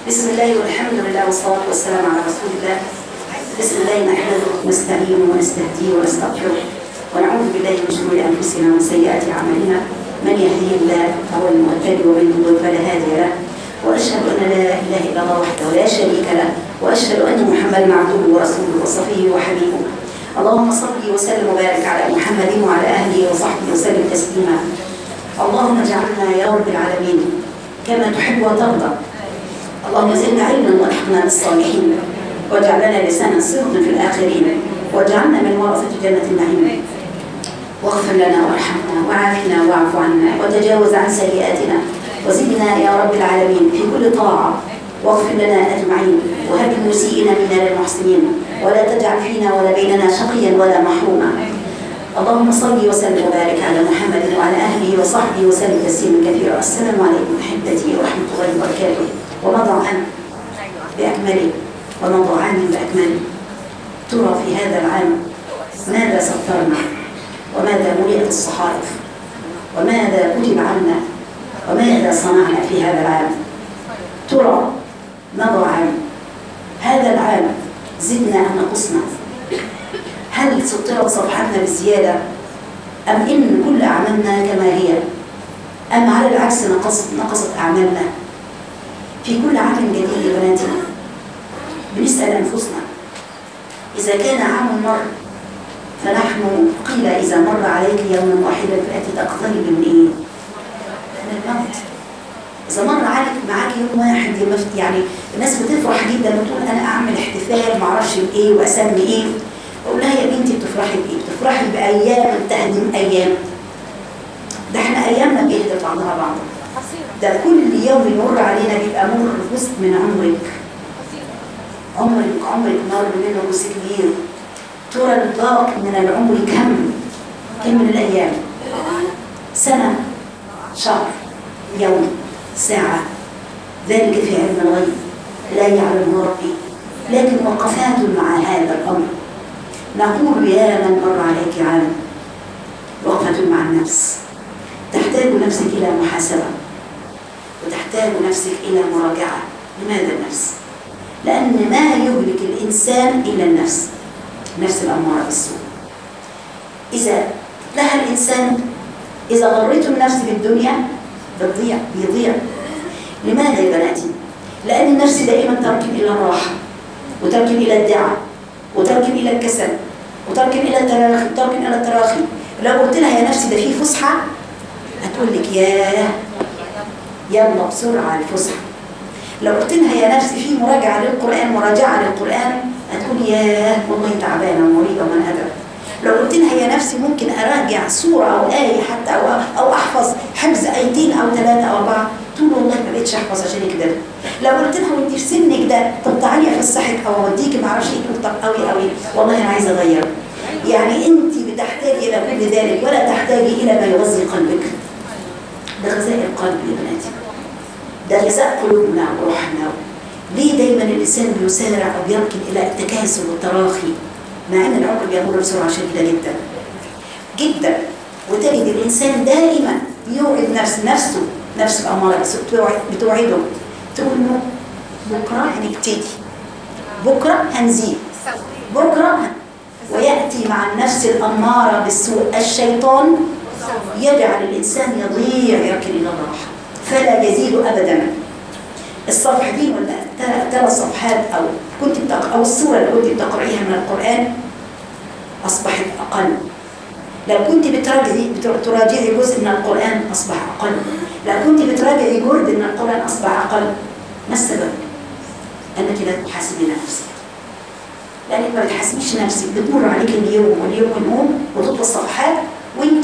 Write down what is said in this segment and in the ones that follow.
بسم الله والحمد لله والصلاة والسلام على رسول الله بسم الله نحمده ونستعينه ونستهديه ونستغفره ونعوذ بالله من شرور أنفسنا ومن سيئات أعمالنا من يهديه الله فهو المهتدي ومن يضلل فلا هادي له وأشهد أن لا إله إلا الله وحده لا شريك له وأشهد أن محمدا عبده ورسوله وصفيه وحبيبه اللهم صل وسلم وبارك على محمد وعلى أهله وصحبه وسلم تسليما اللهم اجعلنا يا رب العالمين كما تحب وترضى اللهم زدنا علما والحقنا بالصالحين واجعل لنا لسانا صدق في الاخرين واجعلنا من ورثه جنه النعيم واغفر لنا وارحمنا وعافنا واعف عنا وتجاوز عن سيئاتنا وزدنا يا رب العالمين في كل طاعه واغفر لنا اجمعين وهب المسيئين منا للمحسنين ولا تجعل فينا ولا بيننا شقيا ولا محروما اللهم صل وسلم وبارك على محمد وعلى اهله وصحبه وسلم تسليما كثيرا السلام عليكم احبتي ورحمه الله وبركاته ومضى عنه باكمله ومضى عني باكمله ترى في هذا العام ماذا سطرنا وماذا ملئت الصحائف وماذا كتب عنا وماذا صنعنا في هذا العام ترى مضى عام هذا العام زدنا أم نقصنا هل سطرت صفحتنا بالزيادة أم إن كل أعمالنا كما هي أم على العكس نقصت نقصت أعمالنا في كل عام جديد يا بناتي بنسأل أنفسنا إذا كان عام مر فنحن قيل إذا مر عليك يوم واحدا فأنت تقترب من إيه؟ من الموت إذا مر عليك معاك يوم واحد يعني الناس بتفرح جدا وتقول أنا أعمل احتفال معرفش بإيه وأسمي إيه أقول لها يا بنتي بتفرحي بإيه؟ بتفرحي بأيام تهدم أيام ده احنا أيامنا بيهدر بعضها بعض ده كل يوم يمر علينا بيبقى مر جزء من عمرك عمرك عمرك مر منه جزء كبير ترى الباقي من العمر كم كم من الأيام سنة شهر يوم ساعة ذلك في علم الغيب لا يعلمه ربي لكن وقفات مع هذا الأمر نقول يا من مر عليك عام وقفة مع النفس تحتاج نفسك إلى محاسبة وتحتاج نفسك إلى مراجعة لماذا النفس؟ لأن ما يهلك الإنسان إلا النفس نفس الأمارة بالسوء إذا لها الإنسان إذا غرته النفس بالدنيا بتضيع بيضيع لماذا يا بناتي؟ لأن النفس دائما تركن إلى الراحة وتركن إلى الدعاء وتركن إلى الكسل وتركن إلى التراخي وتركن إلى التراخي لو قلت لها يا نفسي ده في فسحة هتقول لك ياه يلا بسرعة الفسحة لو قلت لها يا نفسي في مراجعة للقرآن مراجعة للقرآن هتقول ياه والله تعبانة ومريضة ومن أدرك لو قلت لها يا نفسي ممكن أراجع سورة أو آية حتى أو, أو أحفظ حفظ آيتين أو ثلاثة أو أربعة تقول والله ما بقتش أحفظ عشان كده لو قلت لها وأنت في سنك ده طب تعالي أفسحك أو أوديكي ما أعرفش إيه تقول طب قوي قوي والله أنا عايزة أغير يعني أنت بتحتاجي إلى كل ذلك ولا تحتاجي إلى ما يغذي قلبك ده غذاء القلب يا بناتي ده غذاء قلوبنا وروحنا ليه دايما الانسان بيسارع او بيركن الى التكاسل والتراخي مع ان العمر بيمر بسرعه شديده جدا جدا وتجد الانسان دائما يوعد نفس نفسه نفس الاماره بتوعده تقول له بكره هنبتدي بكره هنزيد بكره وياتي مع النفس الاماره بالسوء الشيطان يجعل الانسان يضيع يركن الى الراحه فلا يزيد ابدا الصفحتين ولا ثلاث صفحات او كنت بتقرأ او السوره اللي كنت بتقرايها من القران اصبحت اقل لو كنت بتراجعي تراجعي جزء من القران اصبح اقل لو كنت بتراجعي جرد من القران اصبح اقل ما السبب انك لا تحاسبين نفسك لانك ما بتحاسبيش نفسك بتمر عليك اليوم واليوم واليوم وتطوى الصفحات وانت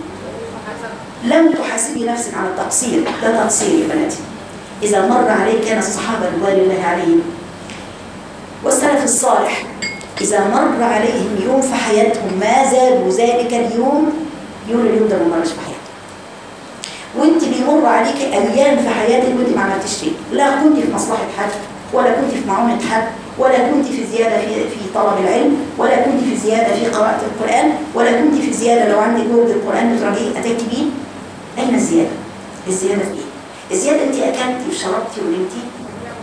لم تحاسبي نفسك على التقصير ده تقصير يا بناتي إذا مر عليك كان الصحابة رضوان الله عليهم والسلف الصالح إذا مر عليهم يوم في حياتهم ما زادوا ذلك اليوم يقول اليوم ده ما مرش في حياتهم وانت بيمر عليك أيام في حياتك وانت ما عملتش شيء لا كنت في مصلحة حد ولا كنت في معونة حد ولا كنت في زيادة في في طلب العلم ولا كنت في زيادة في قراءة القرآن ولا كنت في زيادة لو عندك ورد القرآن بتراجعيه أتيتي بيه أين الزيادة؟ الزيادة في إيه؟ الزيادة أنت أكلتي وشربتي ونمتي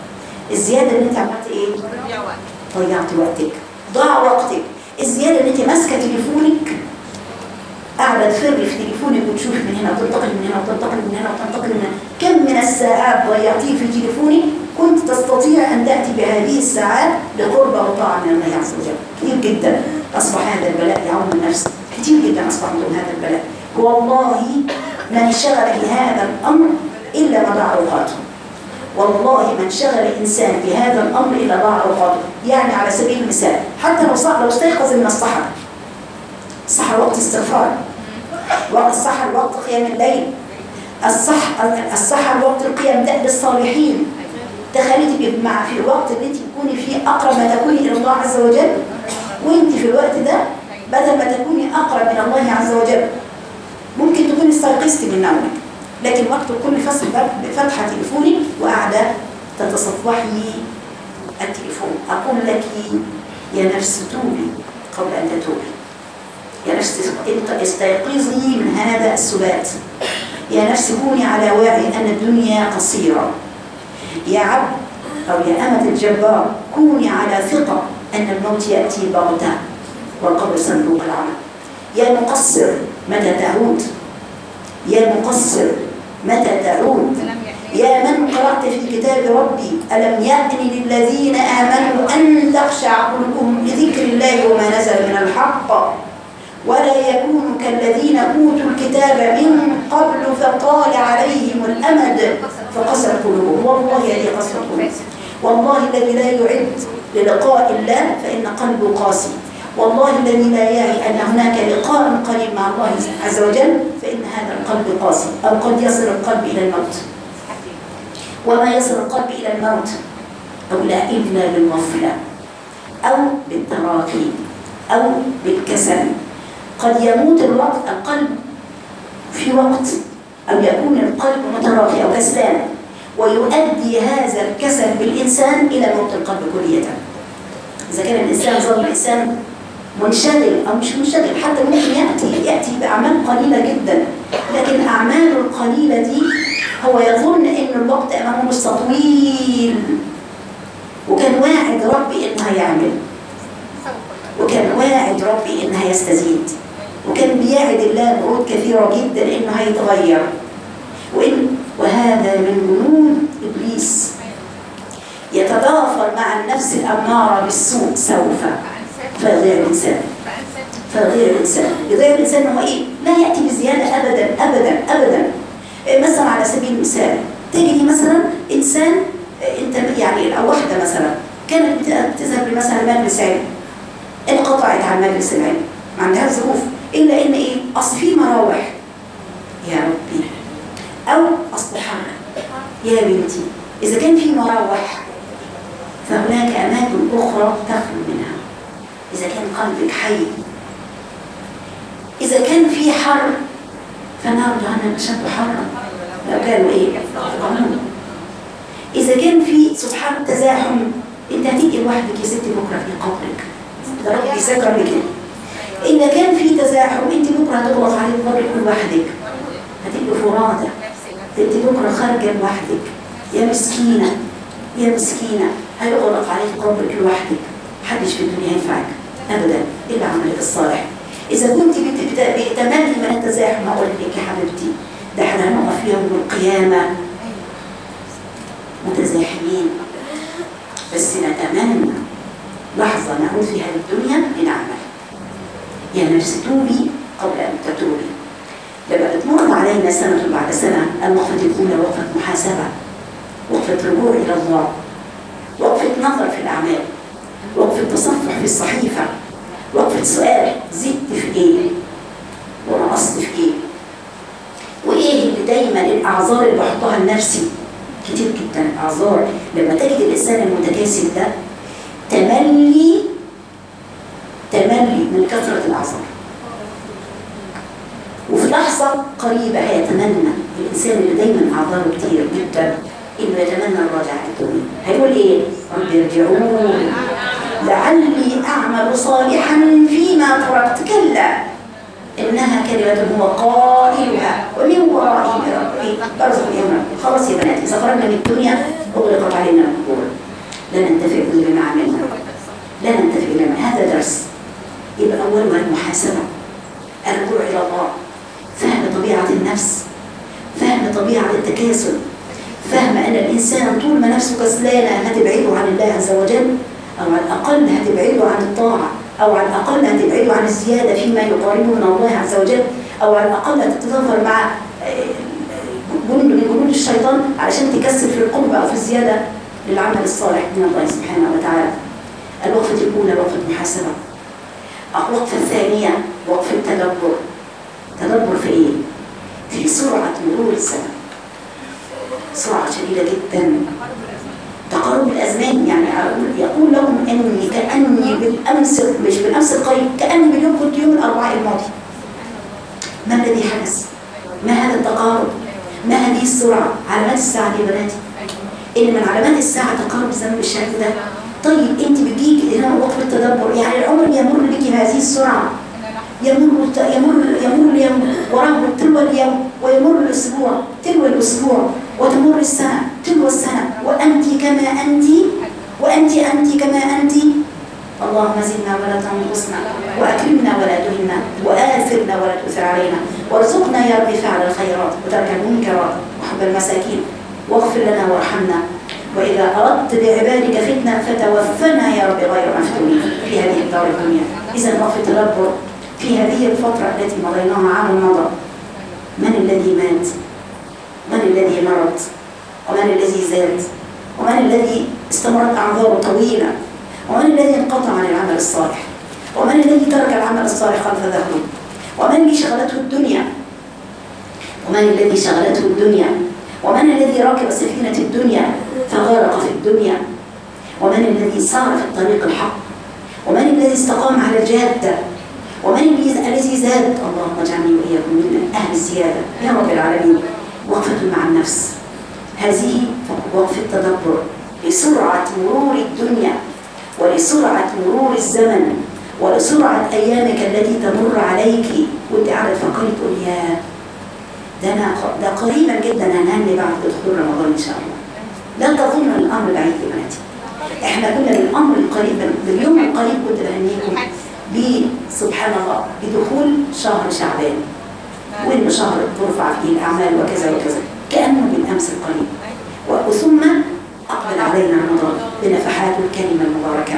الزياده اللي انت عملت ايه ضيعت وقتك ضاع وقتك الزياده اللي انت ماسكه تليفونك قاعده تفر في تليفونك وتشوف من هنا وتنتقل من هنا وتنتقل من هنا وتنتقل من هنا كم من الساعات ضيعتيه في تليفونك كنت تستطيع ان تاتي بهذه الساعات لقربة وطاعه من الله عز وجل كثير جدا اصبح هذا البلاء يعم النفس كثير جدا اصبح عندهم هذا البلاء والله ما انشغل بهذا الامر الا ما ضاع اوقاته والله ما انشغل الانسان بهذا الامر الا ضاع اوقاته يعني على سبيل المثال حتى لو صح لو استيقظ من السحر السحر وقت استغفار وقت السحر وقت قيام الليل الصح السحر وقت القيام دأب الصالحين تخيلي تبقي مع في الوقت اللي انت تكوني فيه اقرب ما تكوني الى الله عز وجل وانت في الوقت ده بدل ما تكوني اقرب من الله عز وجل ممكن تكوني استيقظتي من نومك لكن وقت تكوني فاتحه تليفونك وقاعده تتصفحي التليفون اقول لك يا نفس توبي قبل ان تتوبي يا نفس استيقظي من هذا السبات يا نفس كوني على وعي أن الدنيا قصيرة يا عبد أو يا أمة الجبار كوني على ثقة أن الموت يأتي بغتة والقبر صندوق العمل يا مقصر متى تعود يا مقصر متى تعود يا من قرأت في كتاب ربي ألم يأن للذين آمنوا أن تخشع قلوبهم لذكر الله وما نزل من الحق ولا يكونوا كالذين أوتوا الكتاب من قبل فطال عليهم الأمد فقسر قلوبهم والله هذه قسر قلوب والله الذي لا يعد للقاء الله فإن قلبه قاسي والله الذي لا يعي أن هناك لقاء قريب مع الله عز وجل فإن هذا القلب قاسي أو قد يصل القلب إلى الموت وما يصل القلب إلى الموت أو لا إلا بالغفلة أو بالتراخي أو بالكسل قد يموت الوقت القلب في وقت أو يكون القلب متراخي أو كسلان ويؤدي هذا الكسل بالإنسان إلى موت القلب كلية إذا كان الإنسان ظل الإنسان منشغل أو مش منشغل حتى ممكن يأتي يأتي بأعمال قليلة جدا لكن أعماله القليلة دي هو يظن إن الوقت أمامه مستطويل وكان واعد ربي إنه هيعمل وكان واعد ربي إنه هيستزيد وكان بيعد الله بعود كثيرة جدا إنه هيتغير وإن وهذا من جنود إبليس يتضافر مع النفس الأمارة بالسوء سوف فيضيع الإنسان فيضيع الإنسان يضيع الإنسان هو إيه؟ لا يأتي بزيادة أبدا أبدا أبدا مثلا على سبيل المثال تجري مثلا إنسان أنت يعني أو واحدة مثلا كانت بتذهب مثلا مجلس علم انقطعت عن مجلس العلم ما عندهاش ظروف إلا إن إيه؟ أصل في مراوح يا ربي أو أصل حر يا بنتي إذا كان في مراوح فهناك أماكن أخرى تخلو منها إذا كان قلبك حي إذا كان في حر فنار جهنم أشد حرا لو كانوا إيه؟ قانون إذا كان في سبحان التزاحم أنت هتيجي لوحدك يا ستي بكرة في قبرك ده ربي ذكر بك إذا كان في تزاحم أنت بكرة هتغلط عليك قبرك لوحدك هتبقي فرادة أنت بكرة خارجة لوحدك يا مسكينة يا مسكينة هيغلق عليك قبرك لوحدك محدش في الدنيا ينفعك ابدا الا عملك الصالح اذا كنت بتتمني من التزاحم اقول لك يا حبيبتي ده احنا هنقف يوم القيامه متزاحمين بس نتمنى لحظه نعود فيها للدنيا لنعمل يا نفس توبي قبل ان تتوبي لما بتمر علينا سنه بعد سنه الوقفه الاولى وقفه محاسبه وقفه رجوع الى الله وقفه نظر في الاعمال وقفة تصفح في الصحيفة وقفة سؤال زدت في ايه ونقصت في ايه وايه اللي دايما الاعذار اللي بحطها لنفسي كتير جدا الاعذار لما تجد الانسان المتكاسل ده تملي تملي من كثرة الاعذار وفي لحظة قريبة هيتمنى الإنسان اللي دايما أعذاره كتير جدا إنه يتمنى الرجعة الدنيا هيقول إيه؟ رب ارجعون لعلي أعمل صالحا فيما تركت كلا إنها كلمة هو قائلها ومن ورائهم برزق يوم خلاص يا بنات إذا خرجنا من الدنيا أغلقت علينا القبور لا ننتفع إلا بما عملنا لا ننتفع إلا بما هذا درس يبقى أولها المحاسبة الرجوع إلى الله فهم طبيعة النفس فهم طبيعة التكاسل فهم أن الإنسان طول ما نفسه كسلانة هتبعده عن الله عز وجل أو على الأقل هتبعده عن الطاعة أو على الأقل هتبعده عن الزيادة فيما يقاربه من الله عز وجل أو على الأقل هتتظاهر مع آه، جند من جنود الشيطان علشان تكسل في القرب أو في الزيادة للعمل الصالح من الله سبحانه وتعالى الوقفة الأولى وقفة محاسبة الوقفة الثانية وقفة تدبر تدبر في إيه؟ في سرعة مرور الزمن سرعة شديدة جدا تقارب الأزمان يعني أقول- يقول لهم أني كأني بالأمس مش بالأمس القريب كأني باليوم كنت يوم الأربعاء الماضي ما الذي حدث؟ ما هذا التقارب؟ ما هذه السرعة؟ علامات الساعة دي يا بناتي إن من علامات الساعة تقارب الزمن بالشكل ده طيب أنت بتجيك هنا وقف التدبر يعني العمر يمر بك بهذه السرعة يمر الت- يمر يمر اليوم وراه تلو اليوم ويمر الاسبوع تلو الاسبوع وتمر السنه تلو السنه وانت كما انت وانت انت كما انت اللهم زدنا ولا تنقصنا واكرمنا ولا تهنا واثرنا ولا تؤثر علينا وارزقنا يا رب فعل الخيرات وترك المنكرات وحب المساكين واغفر لنا وارحمنا واذا اردت بعبادك فتنه فتوفنا يا رب غير مفتونين في هذه الدار الدنيا اذا وقف التدبر في هذه الفترة التي مضيناها عام مضى من الذي مات من الذي مرض ومن الذي زاد ومن الذي استمرت أعذاره طويلة ومن الذي انقطع عن العمل الصالح ومن الذي ترك العمل الصالح خلف ظهره ومن الذي شغلته الدنيا ومن الذي شغلته الدنيا ومن الذي ركب سفينة الدنيا فغرق في الدنيا ومن الذي سار في الطريق الحق ومن الذي استقام على الجادة ومن الذي الذي زاد اللهم اجعلني واياكم من اهل الزياده يا رب العالمين وقفه مع النفس هذه وقفه تدبر لسرعه مرور الدنيا ولسرعه مرور الزمن ولسرعه ايامك التي تمر عليك وانت قاعده تفكري تقول يا ده انا ده قريبا جدا هنهني بعد دخول رمضان ان شاء الله لا تظن الامر بعيد يا بناتي احنا كنا بالامر القريب باليوم القريب كنت بهنيكم سبحان الله بدخول شهر شعبان وإن شهر ترفع فيه الأعمال وكذا وكذا كأنه من أمس القريب وثم أقبل علينا رمضان بنفحات الكلمة المباركة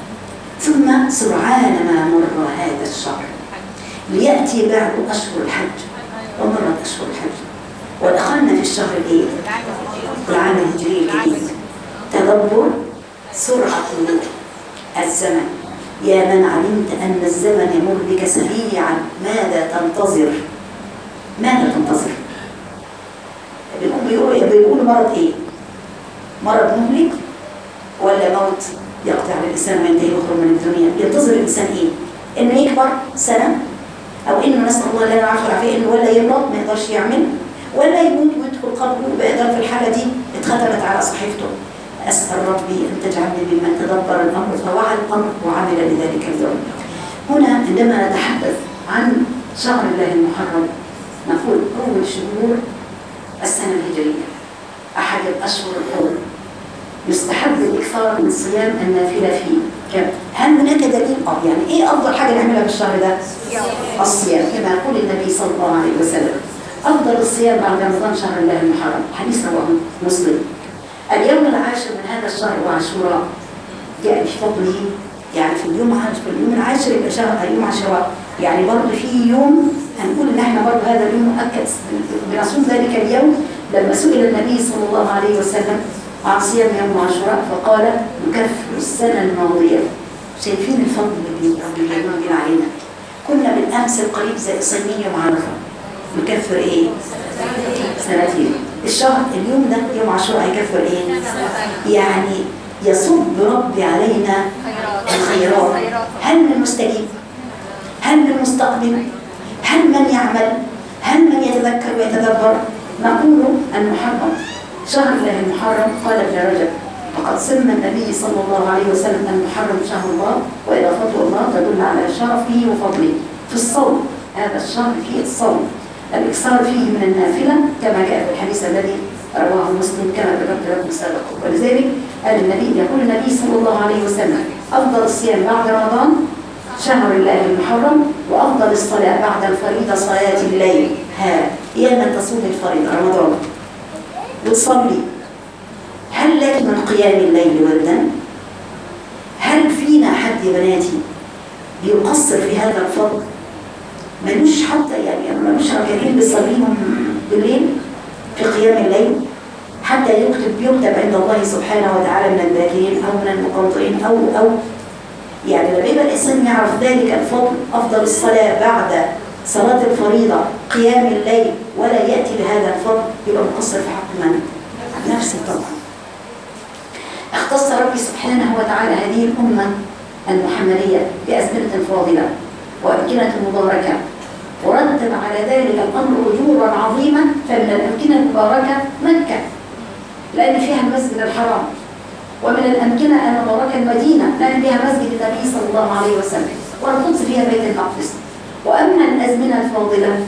ثم سرعان ما مر هذا الشهر ليأتي بعد أشهر الحج ومرت أشهر الحج ودخلنا في الشهر الإيه؟ العام الهجري الجديد تدبر سرعة مرور الزمن يا من علمت أن الزمن يمر بك سريعا ماذا تنتظر ماذا تنتظر بيقولوا بيقولوا مرض ايه مرض مهلك ولا موت يقطع الانسان وينتهي يخرج من الدنيا ينتظر الانسان ايه انه يكبر سنه او انه نسال الله لنا العافيه والعافيه انه ولا يمرض ما يقدرش يعمل ولا يموت ويدخل قبره ويقدر في الحاله دي اتختمت على صحيفته أسأل ربي أن تجعلني ممن تدبر الأمر فوعى الأمر وعمل لذلك اليوم هنا عندما نتحدث عن شهر الله المحرم نقول أول شهور السنة الهجرية أحد الأشهر الحرم يستحب الإكثار من صيام النافلة فيه كم؟ هل هناك دليل؟ اه يعني ايه افضل حاجه نعملها في الشهر ده؟ الصيام كما يقول النبي صلى الله عليه وسلم افضل الصيام بعد رمضان شهر الله المحرم حديث رواه مسلم اليوم العاشر من هذا الشهر هو عاشوراء جاء بفضله يعني في اليوم عاشر في اليوم العاشر يبقى شهر يوم عاشوراء يعني برضه في يوم هنقول ان احنا برضه هذا اليوم مؤكد بنصوم ذلك اليوم لما سئل النبي صلى الله عليه وسلم عن صيام يوم عاشوراء فقال نكفر السنه الماضيه شايفين الفضل اللي ربنا بينا علينا كنا بالامس القريب زي صايمين يوم عرفه نكفر ايه؟ سنتين الشهر اليوم ده يوم عاشوراء هيكفر ايه؟ يعني يصب ربي علينا الخيرات هل من مستجيب؟ هل من مستقبل؟ هل من يعمل؟ هل من يتذكر ويتدبر؟ نقول المحرم شهر الله المحرم قال ابن رجب وقد سمى النبي صلى الله عليه وسلم المحرم شهر الله وإضافته الله تدل على شرفه وفضله في الصوم هذا الشهر فيه الصوم الإكثار فيه من النافلة كما جاء في الحديث الذي رواه مسلم كما ذكرت لكم سابقا ولذلك قال النبي يقول النبي صلى الله عليه وسلم أفضل الصيام بعد رمضان شهر الله المحرم وأفضل الصلاة بعد الفريضة صلاة الليل ها يا من تصوم الفريضة رمضان وتصلي هل لك من قيام الليل وردا؟ هل فينا حد يا بناتي بيقصر في هذا الفضل؟ ملوش حتى يعني ملوش ركعتين بيصليهم بالليل في قيام الليل حتى يكتب يكتب عند الله سبحانه وتعالى من الذاكرين او من المقنطرين او او يعني لما يبقى الانسان يعرف ذلك الفضل افضل الصلاه بعد صلاه الفريضه قيام الليل ولا ياتي بهذا الفضل يبقى مقصر في حق من؟ نفسه طبعا. اختص ربي سبحانه وتعالى هذه الامه المحمديه بازمنه فاضله وامكنه مباركه ورتب على ذلك الامر اجورا عظيمه فمن الامكنه المباركه مكه لان فيها المسجد الحرام ومن الامكنه المباركه المدينه لان فيها مسجد النبي صلى الله عليه وسلم والقدس فيها بيت المقدس واما الازمنه الفاضله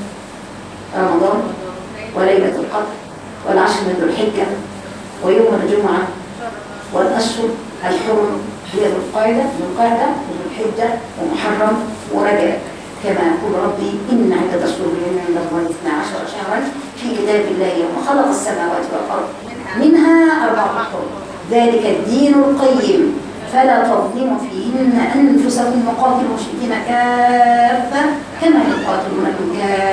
رمضان وليله القدر والعشر من ذو الحجه ويوم الجمعه والاشهر الحرم هي ذو القعده ذو القعده وذو الحجه ومحرم ورجب كما يقول ربي إن عدة أشهر عند الله 12 شهرا في كتاب الله يوم خلق السماوات والأرض منها أربعة حرم ذلك الدين القيم فلا تظلموا فيهن أنفسكم وقاتلوا المشركين كافة كما يقاتلونكم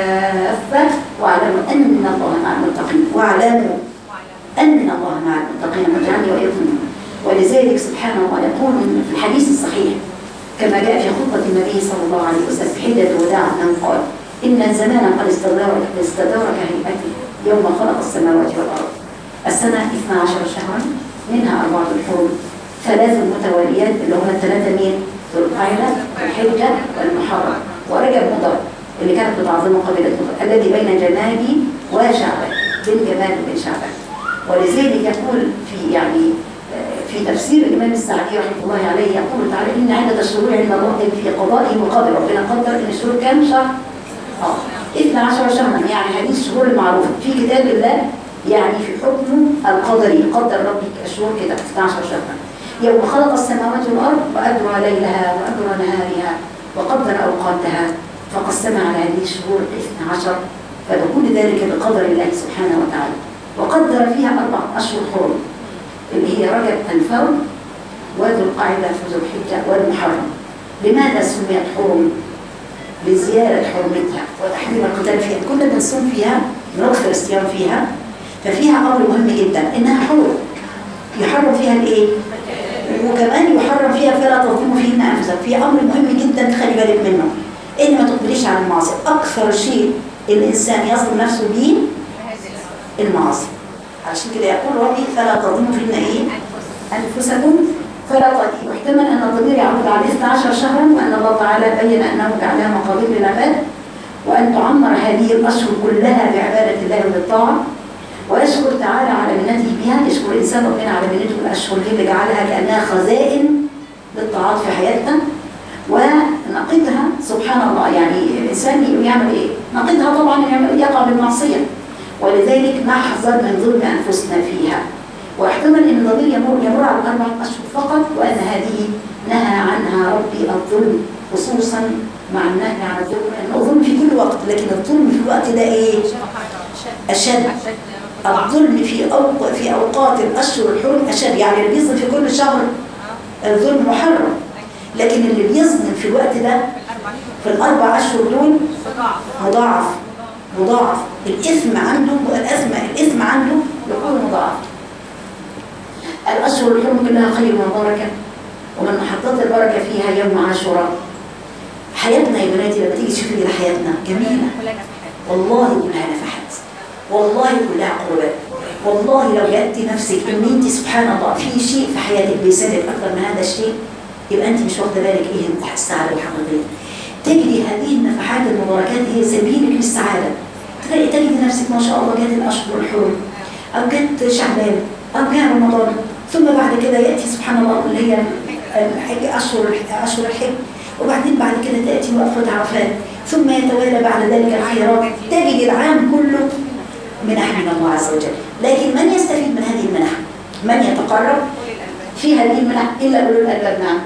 كافة واعلموا أن الله مع المتقين واعلموا أن الله مع المتقين واجعلني وإياكم منهم. ولذلك سبحانه وتعالى يقول في الحديث الصحيح كما جاء في خطبة النبي صلى الله عليه وسلم في حجة الوداع أنه قال إن الزمان قد استدار استدار كهيئته يوم خلق السماوات والأرض السنة 12 شهرا منها أربعة الحرم ثلاث متواليات اللي هم الثلاثة مين؟ ذو القعدة والحجة والمحرم ورجب مضر اللي كانت بتعظمه قبيلة مضر الذي بين جمادي وشعبان بين جمال وبين شعبان ولذلك يقول في يعني في تفسير الإمام السعدي رحمه الله عليه يقول تعالى إن عدة الشهور عند الله في قضائه وقدره ربنا قدر إن الشهور كام شهر؟ اه 12 شهرا يعني هذه الشهور المعروفة في كتاب الله يعني في حكمه القدري قدر ربي الشهور كده 12 شهرا يوم خلق السماوات والأرض وأدرى ليلها وأدرى نهارها وقدر أوقاتها فقسمها على هذه الشهور 12 فكل ذلك بقدر الله سبحانه وتعالى وقدر فيها أربعة أشهر حرم اللي هي رجب الفرد وذو القاعدة في ذو الحجة والمحرم لماذا سميت حرم؟ لزيادة حرمتها وتحريم القتال فيها كنا بنصوم فيها نغفر الصيام فيها ففيها أمر مهم جدا إنها حرم يحرم فيها الإيه؟ وكمان يحرم فيها فلا تظلموا فيهن أنفسكم في أمر مهم جدا تخلي بالك منه إن ما تقبليش على المعاصي أكثر شيء الإنسان يظلم نفسه به المعاصي عشان كده يقول ربي فلا تظلموا فيهن ايه انفسكم فلا تظلموا واحتمل ان الضمير يعود على 12 شهرا وان الله تعالى بين انه جعلها مقابل للعباد وان تعمر هذه الاشهر كلها بعباده الله وبالطاعه ويشكر تعالى على منته بها يشكر الانسان ربنا على منته الاشهر دي اللي جعلها كانها خزائن للطاعات في حياتنا ونقيضها سبحان الله يعني الانسان يعمل ايه؟ نقيضها طبعا يعمل يقع بالمعصيه ولذلك نحذر من ظلم انفسنا فيها واحتمل ان الضمير يمر يمر على الاربع اشهر فقط وان هذه نهى عنها ربي الظلم خصوصا مع النهي عن الظلم لان الظلم في كل وقت لكن الظلم في الوقت ده ايه؟ اشد الظلم في أوق... في اوقات الاشهر الحرم اشد يعني اللي بيظلم في كل شهر الظلم محرم لكن اللي بيظلم في الوقت ده في الاربع اشهر دول مضاعف مضاعف الإثم عنده والأثم الإثم عنده يكون مضاعف الأشهر الحرم كلها خير وبركة ومن محطات البركة فيها يوم عاشوراء حياتنا يا بناتي لما تيجي تشوفي كده حياتنا جميلة والله كلها نفحات والله كلها قربات والله لو جأتي نفسك ان انت سبحان الله في شيء في حياتك بيسعدك اكثر من هذا الشيء يبقى انت مش واخده بالك ايه السعاده الحقيقيه تجدي هذه النفحات المباركات هي سبيلك للسعادة تلاقي تجدي نفسك ما شاء الله جات الأشهر الحرم أو جات شعبان أو جاء رمضان ثم بعد كده يأتي سبحان الله اللي هي الحج أشهر أشهر الحج وبعدين بعد كده تأتي وقفة عرفات ثم يتوالى بعد ذلك الخيرات تجد العام كله منح من الله عز وجل لكن من يستفيد من هذه المنح من يتقرب في هذه المنح إلا أولو الألباب نعم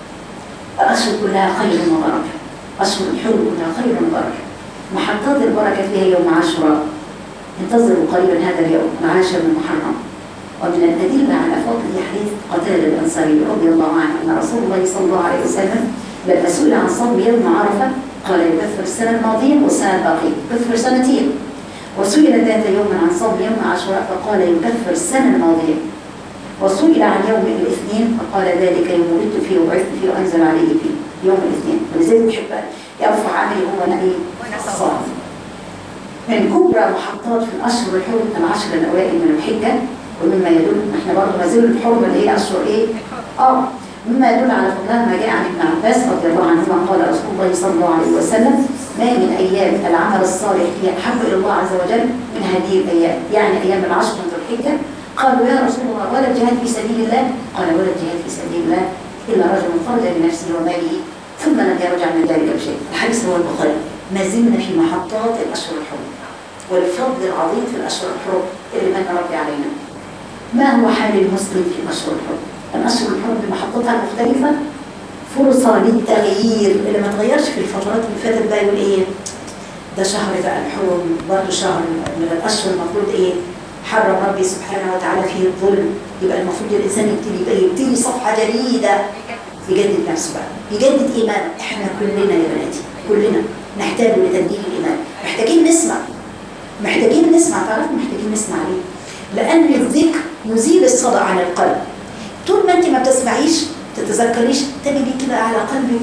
الأشهر كلها خير وبركة أشهر الحر كلها خير وبركة محطات البركة فيها يوم عاشوراء انتظروا قريبا هذا اليوم العاشر من محرم ومن الأدلة على فضل حديث قتادة الأنصاري رضي الله عنه أن رسول الله صلى الله عليه وسلم لما سئل عن صوم يوم عرفة قال يكفر السنة الماضية والسنة الباقية يكفر سنتين وسئل ذات يوم عن صوم يوم عاشوراء فقال يكفر السنة الماضية وسئل عن يوم الاثنين فقال ذلك يوم ولدت فيه وبعثت فيه وانزل عليه فيه يوم الاثنين ولذلك يحب أن يرفع عمله هو نبي الصائم من كبرى محطات في الاشهر الحرم العشر الاوائل من الحجه ومما يدل احنا برضه ما زلنا الحرمه اللي هي اشهر ايه؟ اه مما يدل على فضلها ما جاء عن ابن عباس رضي الله عنهما قال رسول الله صلى الله عليه وسلم ما من ايام العمل الصالح هي احب الى الله عز وجل من هذه الايام يعني ايام العشر من ذو الحجه قالوا يا رسول الله ولا الجهاد في سبيل الله قال ولا الجهاد في سبيل الله الا رجل خرج بنفسه وماله ثم لم يرجع من ذلك بشيء الحديث هو البخاري ما زلنا في محطات الاشهر الحرم والفضل العظيم في الاشهر الحرم اللي من ربي علينا ما هو حال المسلم في الاشهر الحرم الاشهر الحرم بمحطتها المختلفه فرصه للتغيير اللي ما تغيرش في الفترات اللي فاتت بقى يقول ايه ده شهر بقى الحرم برضه شهر من الاشهر المفروض ايه حرم ربي سبحانه وتعالى فيه الظلم يبقى المفروض الانسان يبتدي يبقى يبتدي صفحه جديده يجدد نفسه بقى يجدد ايمانه احنا كلنا يا بناتي كلنا نحتاج لتجديد الايمان محتاجين نسمع محتاجين نسمع تعرفوا محتاجين نسمع ليه لان الذكر يزيل الصدى عن القلب طول ما انت ما بتسمعيش تتذكريش تجدي كده على قلبك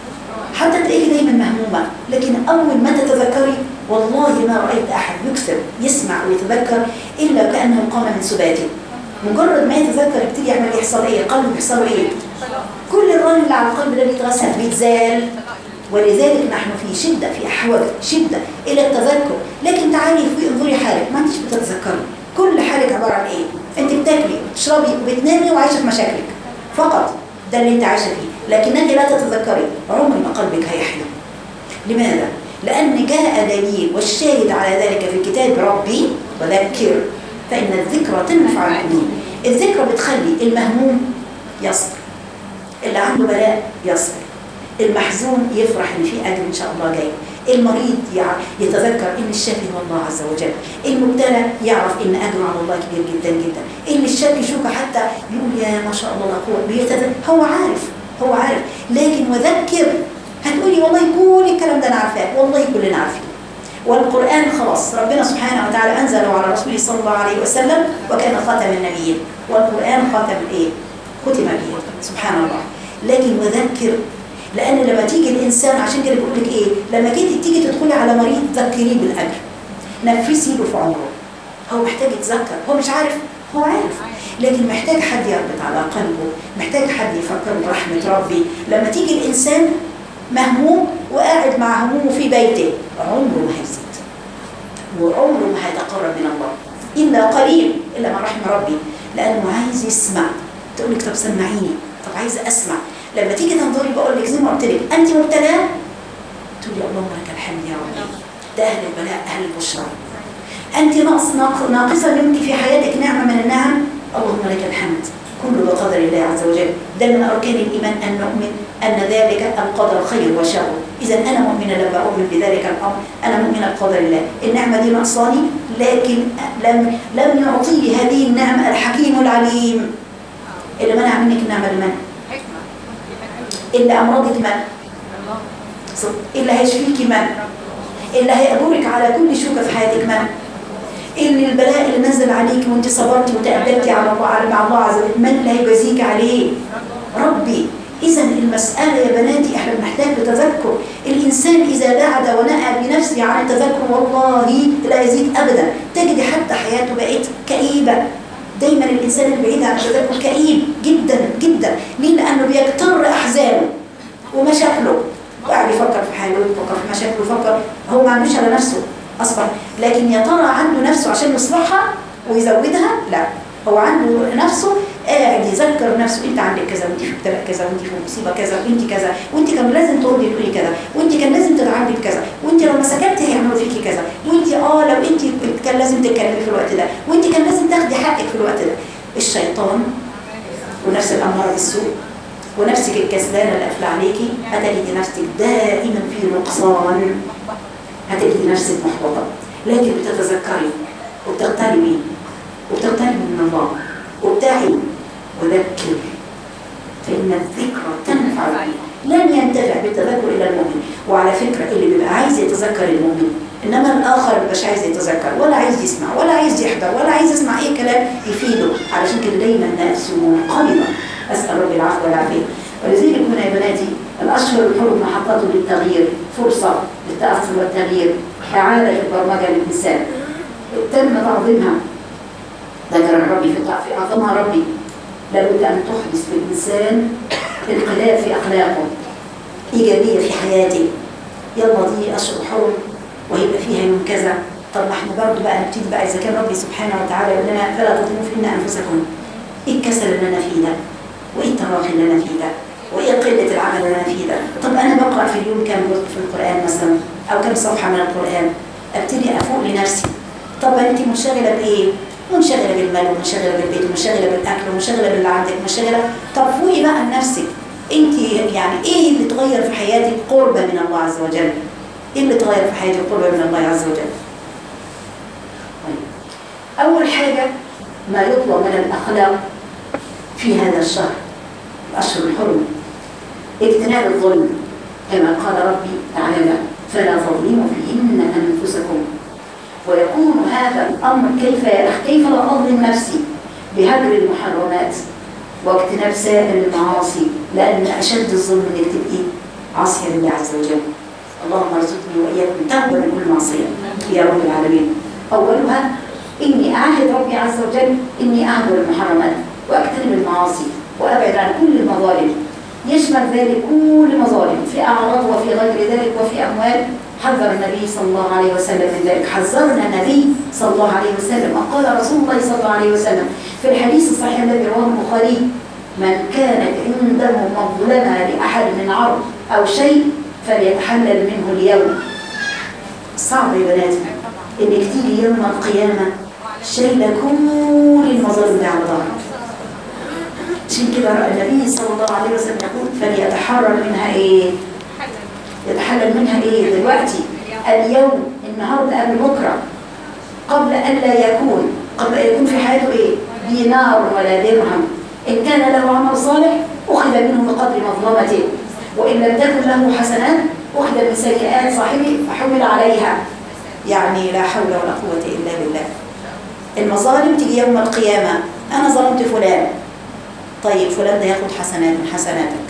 حتى تلاقيكي دايما مهمومه لكن اول ما تتذكري والله ما رايت احد يكثر يسمع ويتذكر الا كانه قام من سباته مجرد ما يتذكر يبتدي يعمل يحصل ايه قلبه بيحصل له ايه كل الرن اللي على القلب ده بيتغسل بيتزال ولذلك نحن في شده في احوال شده الى التذكر لكن تعالي في انظري حالك ما انتش بتتذكري كل حالك عباره عن ايه انت بتاكلي وبتشربي وبتنامي وعايشه في مشاكلك فقط ده اللي انت عايشه فيه لكنك لا تتذكري عمر ما قلبك هيحلم لماذا لان جاء دليل والشاهد على ذلك في كتاب ربي وذكر فان الذكرى تنفع المؤمنين الذكرى بتخلي المهموم يصبر اللي عنده بلاء يصبر المحزون يفرح ان في اجر ان شاء الله جاي المريض يتذكر ان الشافي هو الله عز وجل المبتلى يعرف ان اجره على الله كبير جدا جدا اللي الشاك شوكه حتى يقول يا ما شاء الله لا قوه بيتذكر هو عارف هو عارف لكن وذكر هتقولي والله كل الكلام ده انا عارفاه والله كلنا عارفين والقران خلاص ربنا سبحانه وتعالى انزله على رسوله صلى الله عليه وسلم وكان خاتم النبيين والقران خاتم الايه ختم به سبحان الله لكن وذكر لان لما تيجي الانسان عشان كده بقول لك ايه لما جيتي تيجي تدخلي على مريض ذكريه بالاجر نفسي له في عمره هو محتاج يتذكر هو مش عارف هو عارف لكن محتاج حد يربط على قلبه محتاج حد يفكر برحمة ربي لما تيجي الإنسان مهموم وقاعد مع همومه في بيته عمره ما هيزيد وعمره ما هيتقرب من الله إلا قليل إلا من رحم ربي لأنه عايز يسمع تقول لك طب سمعيني طب عايزة أسمع لما تيجي تنظري بقول لك زي ما قلت لك أنت مبتلاه تقولي اللهم لك الحمد يا ربي ده أهل البلاء أهل البشرى أنت ناقص ناقصة أنت في حياتك نعمة من النعم اللهم لك الحمد كل بقدر الله عز وجل ده من أركان الإيمان أن نؤمن أن ذلك القدر خير وشر إذا أنا مؤمنة لما أؤمن بذلك الأمر أنا مؤمنة بقدر الله النعمة دي نقصاني لكن لم لم يعطي هذه النعمة الحكيم العليم اللي منع منك النعمة لمن؟ اللي أمرضك من؟ اللي هيشفيك من؟ اللي هيأجرك على كل شوكة في حياتك من؟ ان البلاء اللي نزل عليك وانت صبرتي وتأدبتي على الله على مع الله عز وجل من اللي هيجازيك عليه ربي اذا المساله يا بناتي احنا بنحتاج لتذكر الانسان اذا بعد ونأى بنفسه عن التذكر والله لا يزيد ابدا تجد حتى حياته بقت كئيبه دايما الانسان البعيد عن التذكر كئيب جدا جدا ليه لانه بيكتر احزانه ومشاكله وقاعد يفكر في حاله ويفكر في مشاكله ويفكر هو ما عندوش على نفسه اصبح لكن يا ترى عنده نفسه عشان يصلحها ويزودها لا هو عنده نفسه قاعد يذكر نفسه انت عندك كذا وانت في ابتلاء كذا وانت في مصيبه كذا وانت كذا وانت كان لازم تقعدي تقولي كذا وانت كان لازم تتعاملي بكذا وانت لو ما سكتي هيعملوا فيكي كذا وانت اه لو انت كان لازم تتكلمي في الوقت ده وانت كان لازم تاخدي حقك في الوقت ده الشيطان ونفس الأمارة بالسوء ونفسك الكسلانة اللي قافلة عليكي هتجدي نفسك دائما في نقصان هتجدي نفسك محبطة لكن بتتذكري وبتغتربي وبتغتربي من الله وبتعي وذكر فإن الذكرى تنفع لن ينتفع بالتذكر إلا المؤمن وعلى فكرة اللي بيبقى عايز يتذكر المؤمن إنما الآخر مش عايز يتذكر ولا عايز يسمع ولا عايز يحضر ولا عايز يسمع أي كلام يفيده علشان كده دايما نفسه منقبضة أسأل ربي العفو والعافية ولذلك هنا يا بناتي الأشهر الحرم محطته للتغيير فرصة للتأثر والتغيير إعادة البرمجة للإنسان تم تعظيمها ذكر ربي في في عظمها ربي لابد أن تحدث في الإنسان انقلاب في أخلاقه إيجابية في حياته يلا دي أشهر حرم وهيبقى فيها يوم كذا طب ما احنا برضه بقى نبتدي بقى إذا كان ربي سبحانه وتعالى يقول لنا فلا تظلموا فيهن أنفسكم إيه الكسل اللي أنا فيه ده؟ وإيه التراخي اللي أنا فيه ده؟ وإيه قلة العمل اللي أنا فيه ده؟ طب أنا بقرأ في اليوم كام جزء في القرآن مثلا أو كام صفحة من القرآن ابتدي أفوق لنفسي طب أنت منشغلة بإيه؟ منشغلة بالمال ومنشغلة بالبيت ومنشغلة بالأكل ومنشغلة باللي عندك منشغلة طب فوقي بقى لنفسك انت يعني ايه اللي تغير في حياتك قربة من الله عز وجل ايه اللي تغير في حياتك قربة من الله عز وجل طيب. اول حاجة ما يطلب من الاخلاق في هذا الشهر الاشهر الحرم اجتناب الظلم كما قال ربي تعالى فلا تظلموا فيهن انفسكم ويكون هذا الامر كيف كيف لا اظلم نفسي بهجر المحرمات واجتناب سائر المعاصي لأن أشد الظلم إنك تبقي عاصية لله عز وجل اللهم ارزقني وإياكم توبة من كل معصية يا رب العالمين أولها إني أعهد ربي عز وجل إني أهجر المحرمات وأجتنب المعاصي وأبعد عن كل المظالم يشمل ذلك كل مظالم في أعراض وفي غير ذلك وفي أموال حذر النبي صلى الله عليه وسلم من ذلك حذرنا النبي صلى الله عليه وسلم وقال رسول الله صلى الله عليه وسلم في الحديث الصحيح الذي رواه البخاري من كانت عنده مظلمة لأحد من عرض أو شيء فليتحلل منه اليوم صعب يا بناتي انك تيجي يوم القيامة شايلة كل المظالم دي على ظهرك عشان كده النبي صلى الله عليه وسلم يقول فليتحرر منها ايه يتحلل منها ايه دلوقتي اليوم النهارده قبل بكره قبل ان لا يكون قبل ان يكون في حياته ايه دينار ولا درهم ان كان له عمل صالح اخذ منه بقدر مظلمته وان لم تكن له حسنات اخذ من سيئات صاحبه فحمل عليها يعني لا حول ولا قوه الا بالله المظالم تيجي يوم القيامه انا ظلمت فلان طيب فلان ده ياخد حسنات من حسناتك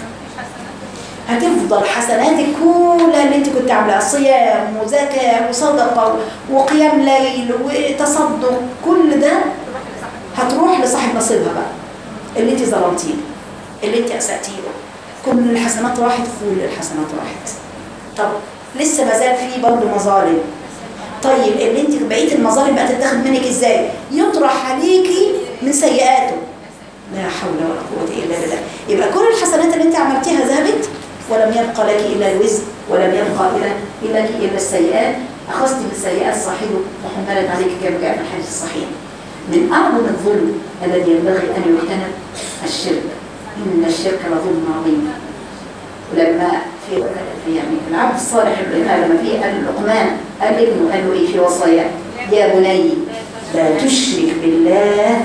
هتفضل حسناتك كلها اللي انت كنت عاملاها صيام وزكاة وصدقة وقيام ليل وتصدق كل ده هتروح لصاحب نصيبها بقى اللي انت ظلمتيه اللي انت اسأتيه كل الحسنات راحت كل الحسنات راحت طب لسه ما زال في برضه مظالم طيب اللي انت بقيه المظالم بقى تتاخد منك ازاي يطرح عليكي من سيئاته لا حول ولا قوه الا بالله يبقى كل الحسنات اللي انت عملتيها ذهبت ولم يبقى لك إلا الوزر ولم يبقى إلا لك إلا السيئات أخذت من سيئات صاحبه وحملت عليك كما جاء في الحديث الصحيح من أعظم الظلم الذي ينبغي أن يجتنب الشرك إن الشرك لظلم عظيم ولما في يعني العبد الصالح لما في لقمان قال ابنه قال له ايه في وصايا يا بني لا تشرك بالله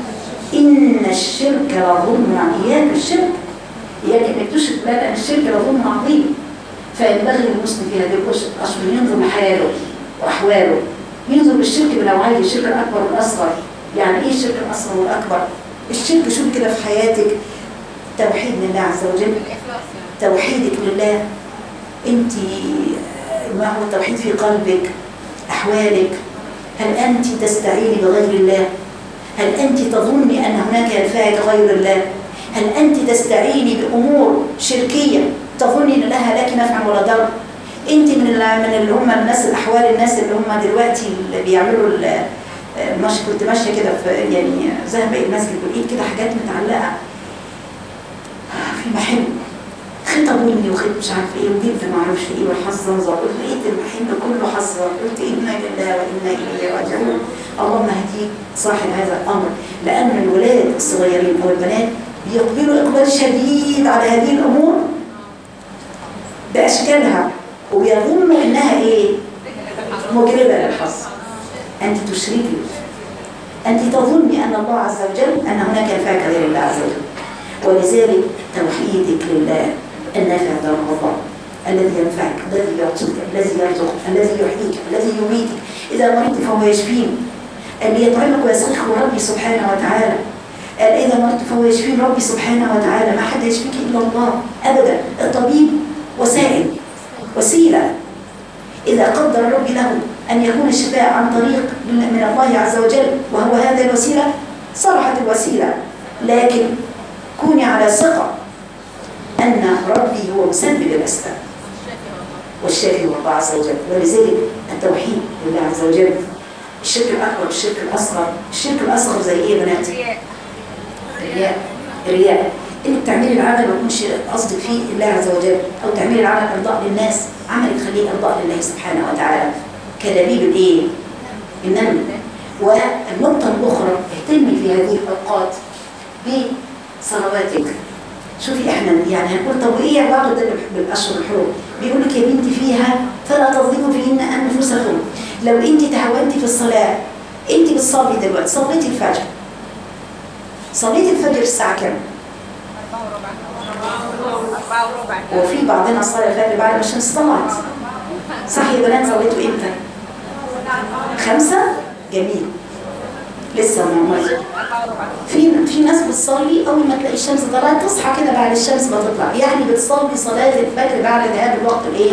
إن الشرك لظلم عظيم إياك الشرك إياك إنك تشرك بالله لأن الشرك لظلم عظيم فينبغي للمسلم في هذه الأشهر ينظر لحاله وأحواله ينظر للشرك بنوعيه الشرك الأكبر والأصغر يعني إيه الشرك الأصغر والأكبر؟ الشرك شوف كده في حياتك توحيد لله عز وجل توحيدك لله أنت ما هو التوحيد في قلبك أحوالك هل أنت تستعيني بغير الله هل أنت تظني أن هناك ينفعك غير الله هل أنت تستعيني بأمور شركية تظني أن لها لك نفع ولا ضر أنت من من اللي هم الناس الأحوال الناس اللي هم دلوقتي اللي بيعملوا ماشي كنت ماشية كده في يعني ذهب المسجد ولقيت كده حاجات متعلقة في محل خيطة بني وخيط مش عارفة ايه وجبت ما اعرفش ايه والحظاظة قلت لقيت المحل كله حظاظ قلت انا لله وانا اليه راجعون اللهم اهديك صاحب هذا الامر لان الولاد الصغيرين او البنات بيقبلوا إقبال شديد على هذه الأمور بأشكالها وبيظنوا إنها إيه؟ مجلبة للحظ أنت تشركي أنت تظني أن الله عز وجل أن هناك ينفعك غير الله عز وجل ولذلك توحيدك لله النافع دار الله الذي ينفعك الذي يعطيك الذي يرزقك الذي يحييك الذي يميتك إذا مرضت فهو يشفيني اللي يطعمك ويسقيك هو ربي سبحانه وتعالى قال إذا مرضت فهو يشفين ربي سبحانه وتعالى ما حد يشفيك إلا الله أبدا الطبيب وسائل وسيلة إذا قدر ربي له أن يكون الشفاء عن طريق من الله عز وجل وهو هذه الوسيلة صلحت الوسيلة لكن كوني على ثقة أن ربي هو مسبب الأسباب والشافي هو الله عز وجل ولذلك التوحيد لله عز وجل الشرك الأكبر والشرك الأصغر الشرك الأصغر زي إيه يا بنات؟ الرياء الرياء انك تعملي العمل ما يكونش قصدك فيه الله عز وجل او تعملي العمل ارضاء للناس عملك خليه ارضاء لله سبحانه وتعالى كدليل الايه النمل والنقطه الاخرى اهتمي في هذه الاوقات بصلواتك شوفي احنا يعني هنقول طب وايه علاقه ده بالاشهر الحرم بيقول لك يا بنتي فيها فلا تظلموا فيهن انفسكم لو انت تهاونتي في الصلاه انت بتصلي دلوقتي صليتي الفجر صليت الفجر الساعة كام؟ وفي بعضنا صلى الفجر بعد ما الشمس طلعت صح يا بنات صليتوا امتى؟ خمسة؟ جميل لسه ما مر في في ناس بتصلي اول ما تلاقي الشمس طلعت تصحى كده بعد الشمس ما تطلع يعني بتصلي صلاة الفجر بعد ذهاب الوقت الايه؟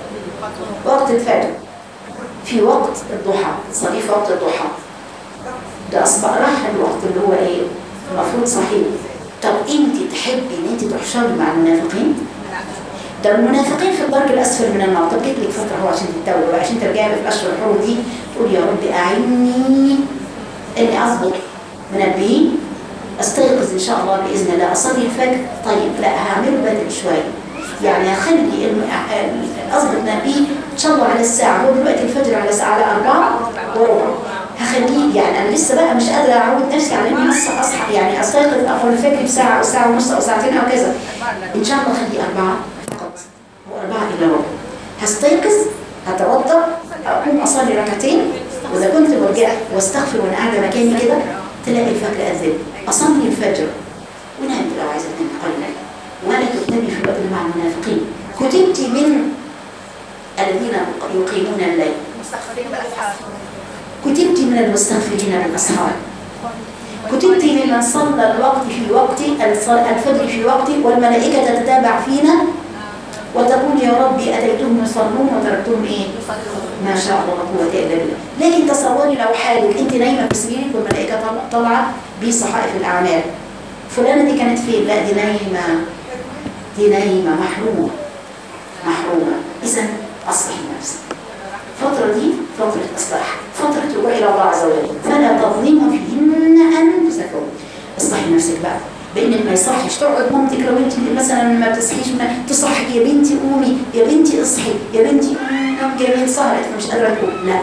وقت الفجر في وقت الضحى تصلي في وقت الضحى ده اصبح راح الوقت اللي هو ايه؟ المفروض صحيح طب انت تحبي ان انت تحشري مع المنافقين ده المنافقين في الدرك الاسفل من النار طب جيت لك فتره هو عشان تتوبي وعشان ترجعي في الاشهر الحرم دي تقول يا رب اعني اني اصبر منبهين استيقظ ان شاء الله باذن الله اصلي الفجر طيب لا هعمله بدري شويه يعني هخلي اصبر تنبيه ان شاء الله على الساعه هو دلوقتي الفجر على ساعه على 4 وربع هخليه يعني انا لسه بقى مش قادره اعود نفسي على اني اصحى اصحى يعني استيقظ اخر الفجر بساعه او ساعه ونص او ساعتين او كذا ان شاء الله خليه اربعه فقط واربعه الا ربع هستيقظ هتوضا اقوم اصلي ركعتين واذا كنت برجع واستغفر وانا قاعده مكاني كده تلاقي الفجر اذن اصلي الفجر ونام لو عايزه تنام قليلا ولا تكتبي في الوقت مع المنافقين كتبت من الذين يقيمون الليل مستغفرين بالاسحار كتبت من المستغفرين بالأسحار كتبت ممن صلى الوقت في وقت الفجر في وقت والملائكة تتتابع فينا وتقول يا ربي أتيتهم يصلون وتركتهم إيه؟ ما شاء الله لا قوة إلا بالله لكن تصوري لو حالك أنت نايمة في سريرك والملائكة طل- طالعة بصحائف الأعمال فلانة دي كانت فين؟ لا دي نايمة دي نايمة محرومة محرومة إذا أصلحي نفسك الفترة دي فترة إصلاح فترة رجوع إلى الله عز وجل فلا تظلموا فيهن أنفسكم اصلحي نفسك بقى بانك ما يصحش تقعد مامتك لو انت مثلا ما بتصحيش ما تصحك يا بنتي قومي يا بنتي اصحي يا بنتي قوم جميل سهرت مش قادره تقوم لا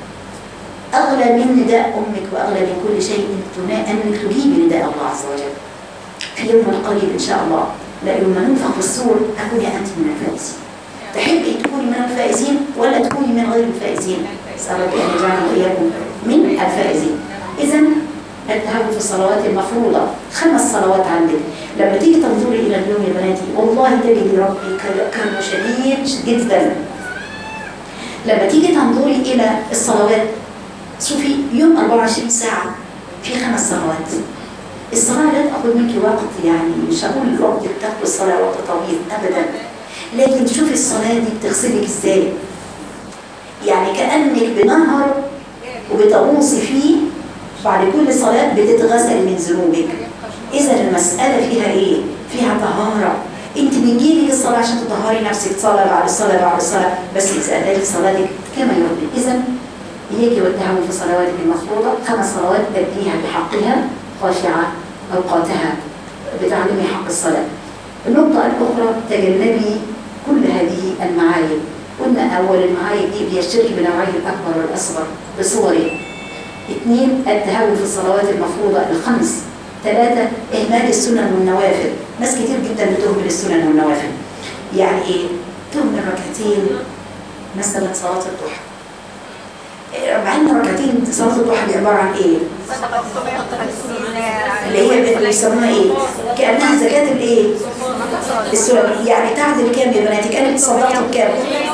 اغلى من نداء امك واغلى من كل شيء انك تنا- انك تجيبي نداء الله عز وجل في يوم قريب ان شاء الله لا يوم ما ننفخ في الصور تكوني انت من الفائزين تحبي تكوني من الفائزين ولا تكوني من غير الفائزين اسال ربي ان يجعلنا واياكم من الفائزين اذا التهاون في الصلوات المفروضة خمس صلوات عندك لما تيجي تنظري إلى اليوم يا بناتي والله تجدي ربي كر- كرم شديد جدا لما تيجي تنظري إلى الصلوات شوفي يوم 24 ساعة في خمس صلوات الصلاة لا تأخذ منك وقت يعني مش هقول الوقت بتاخد الصلاة وقت طويل أبدا لكن شوفي الصلاة دي بتغسلك ازاي يعني كأنك بنهر وبتغوصي فيه بعد كل صلاة بتتغسل من ذنوبك إذا المسألة فيها إيه؟ فيها طهارة أنت بيجيلك الصلاة عشان تطهري نفسك صلاة بعد الصلاة بعد الصلاة بس إذا أديت صلاتك كما يرضي إذا إياك والتهاون في صلواتك المفروضة خمس صلوات تبنيها بحقها خاشعة أوقاتها بتعلمي حق الصلاة النقطة الأخرى تجنبي كل هذه المعايب قلنا أول المعايب دي بيشترك بنوعيه الأكبر والأصغر بصوره اثنين التهاون في الصلوات المفروضة الخمس ثلاثة إهمال السنن والنوافل ناس كتير جدا بتهمل السنن والنوافل يعني إيه؟ تهمل ركعتين مثلا صلاة الضحى إيه، مع ان ركعتين صلاة الضحى دي عبارة عن ايه؟ اللي هي اللي بيسموها ايه؟ كأنها زكاة الايه؟ السنن يعني تعدل كام يا بناتي؟ كانت صدقت بكام؟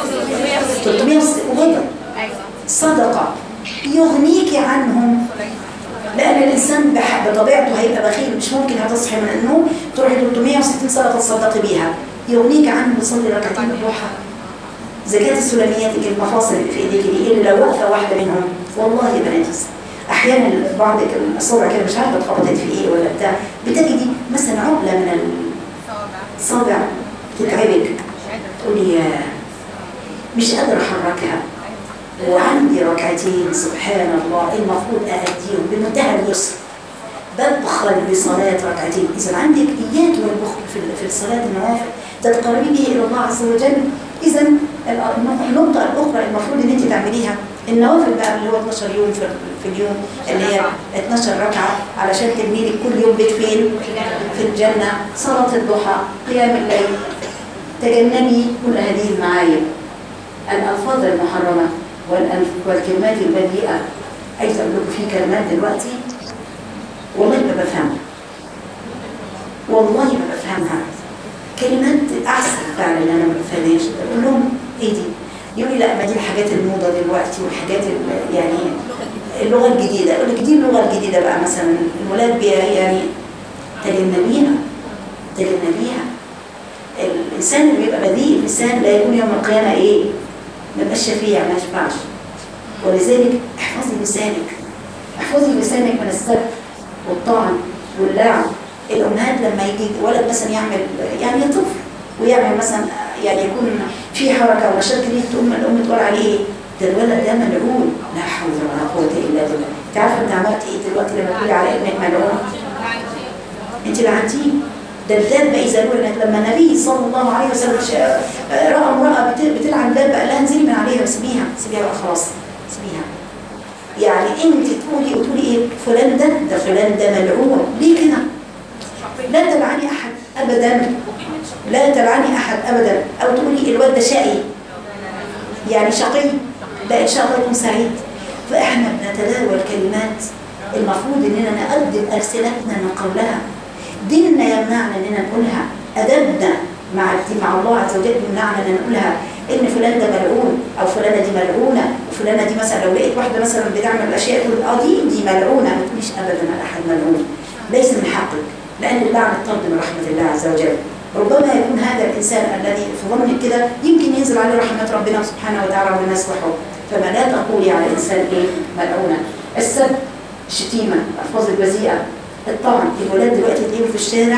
300 وبضع صدقة يغنيك عنهم لأن الإنسان بح- بطبيعته هيبقى بخيل مش ممكن هتصحي من النوم تروحي 360 صلاة تصدقي بيها يغنيك عنه تصلي ركعتين الضحى زكاة السلميات المفاصل اللي في ايديك دي اللي لو واقفة واحدة منهم والله يا بناتي أحيانا بعض الأصابع كده مش عارفة اتخبطت في إيه ولا بتاع بتجدي مثلا عقلة من الصابع تتعبك تقولي يا مش قادرة أحركها وعندي ركعتين سبحان الله المفروض أأديهم بمنتهى اليسر ببخل بصلاة ركعتين إذا عندك إيات والبخل في في الصلاة النوافل تتقربي به إلى الله عز وجل إذا النقطة الأخرى المفروض إن أنت تعمليها النوافل بقى اللي هو 12 يوم في, في اليوم اللي هي 12 ركعة علشان تبني لك كل يوم بيت فين؟ في الجنة صلاة الضحى قيام الليل تجنبي كل هذه المعايب الألفاظ المحرمة والألف- والكلمات البذيئة عايزة أقول لكم في كلمات دلوقتي والله ما بفهمها والله ما بفهمها كلمات أحسن فعلا اللي أنا ما بفهمهاش أقول لهم إيه دي؟ يقول لي لا ما دي الحاجات الموضة دلوقتي والحاجات ال- يعني اللغة الجديدة أقول لك دي اللغة الجديدة بقى مثلا الولاد بي يعني تجنبيها تجنبيها الإنسان اللي بيبقى بذيء الإنسان لا يكون يوم القيامة إيه؟ ما يبقاش شفيع ما يشفعش ولذلك احفظي لسانك احفظي لسانك من السب والطعن واللعن الامهات لما يجي ولد مثلا يعمل يعني طفل ويعمل مثلا يعني يكون في حركه ونشاط كبير تقوم الام تقول عليه ايه؟ ده الولد ده ملعون لا حول ولا قوه الا بالله انت عارفه انت عملت ايه دلوقتي لما تقولي على ابنك ملعون؟ انت لعنتيه ده الدابة إذا لعنت لما النبي صلى الله عليه وسلم شا- رأى امرأة بت- بتلعن دابة قال لها انزلي من عليها وسيبيها سيبيها بقى خلاص سيبيها يعني انت تقولي وتقولي ايه فلان ده ده فلان ده ملعون ليه كده؟ لا تلعني احد ابدا لا تلعني احد ابدا او تقولي الواد ده شقي يعني شقي لا ان شاء الله يكون سعيد فاحنا بنتداول كلمات المفروض اننا نقدم السنتنا من قولها ديننا يمنعنا اننا نقولها ادبنا مع الدين مع الله عز وجل يمنعنا ان نقولها ان فلان ده ملعون او فلانه دي ملعونه وفلانه دي مثلا لو لقيت واحده مثلا بتعمل الاشياء تقول اه دي دي ملعونه ما تقوليش ابدا على احد ملعون ليس من حقك لان اللعنه طرد من رحمه الله عز وجل ربما يكون هذا الانسان الذي في ظنك كده يمكن ينزل عليه رحمه ربنا سبحانه وتعالى وربنا يصلحه فما لا تقولي على الانسان ايه ملعونه السب الشتيمه الالفاظ البذيئه الطعن الولاد دلوقتي تلاقيهم في الشارع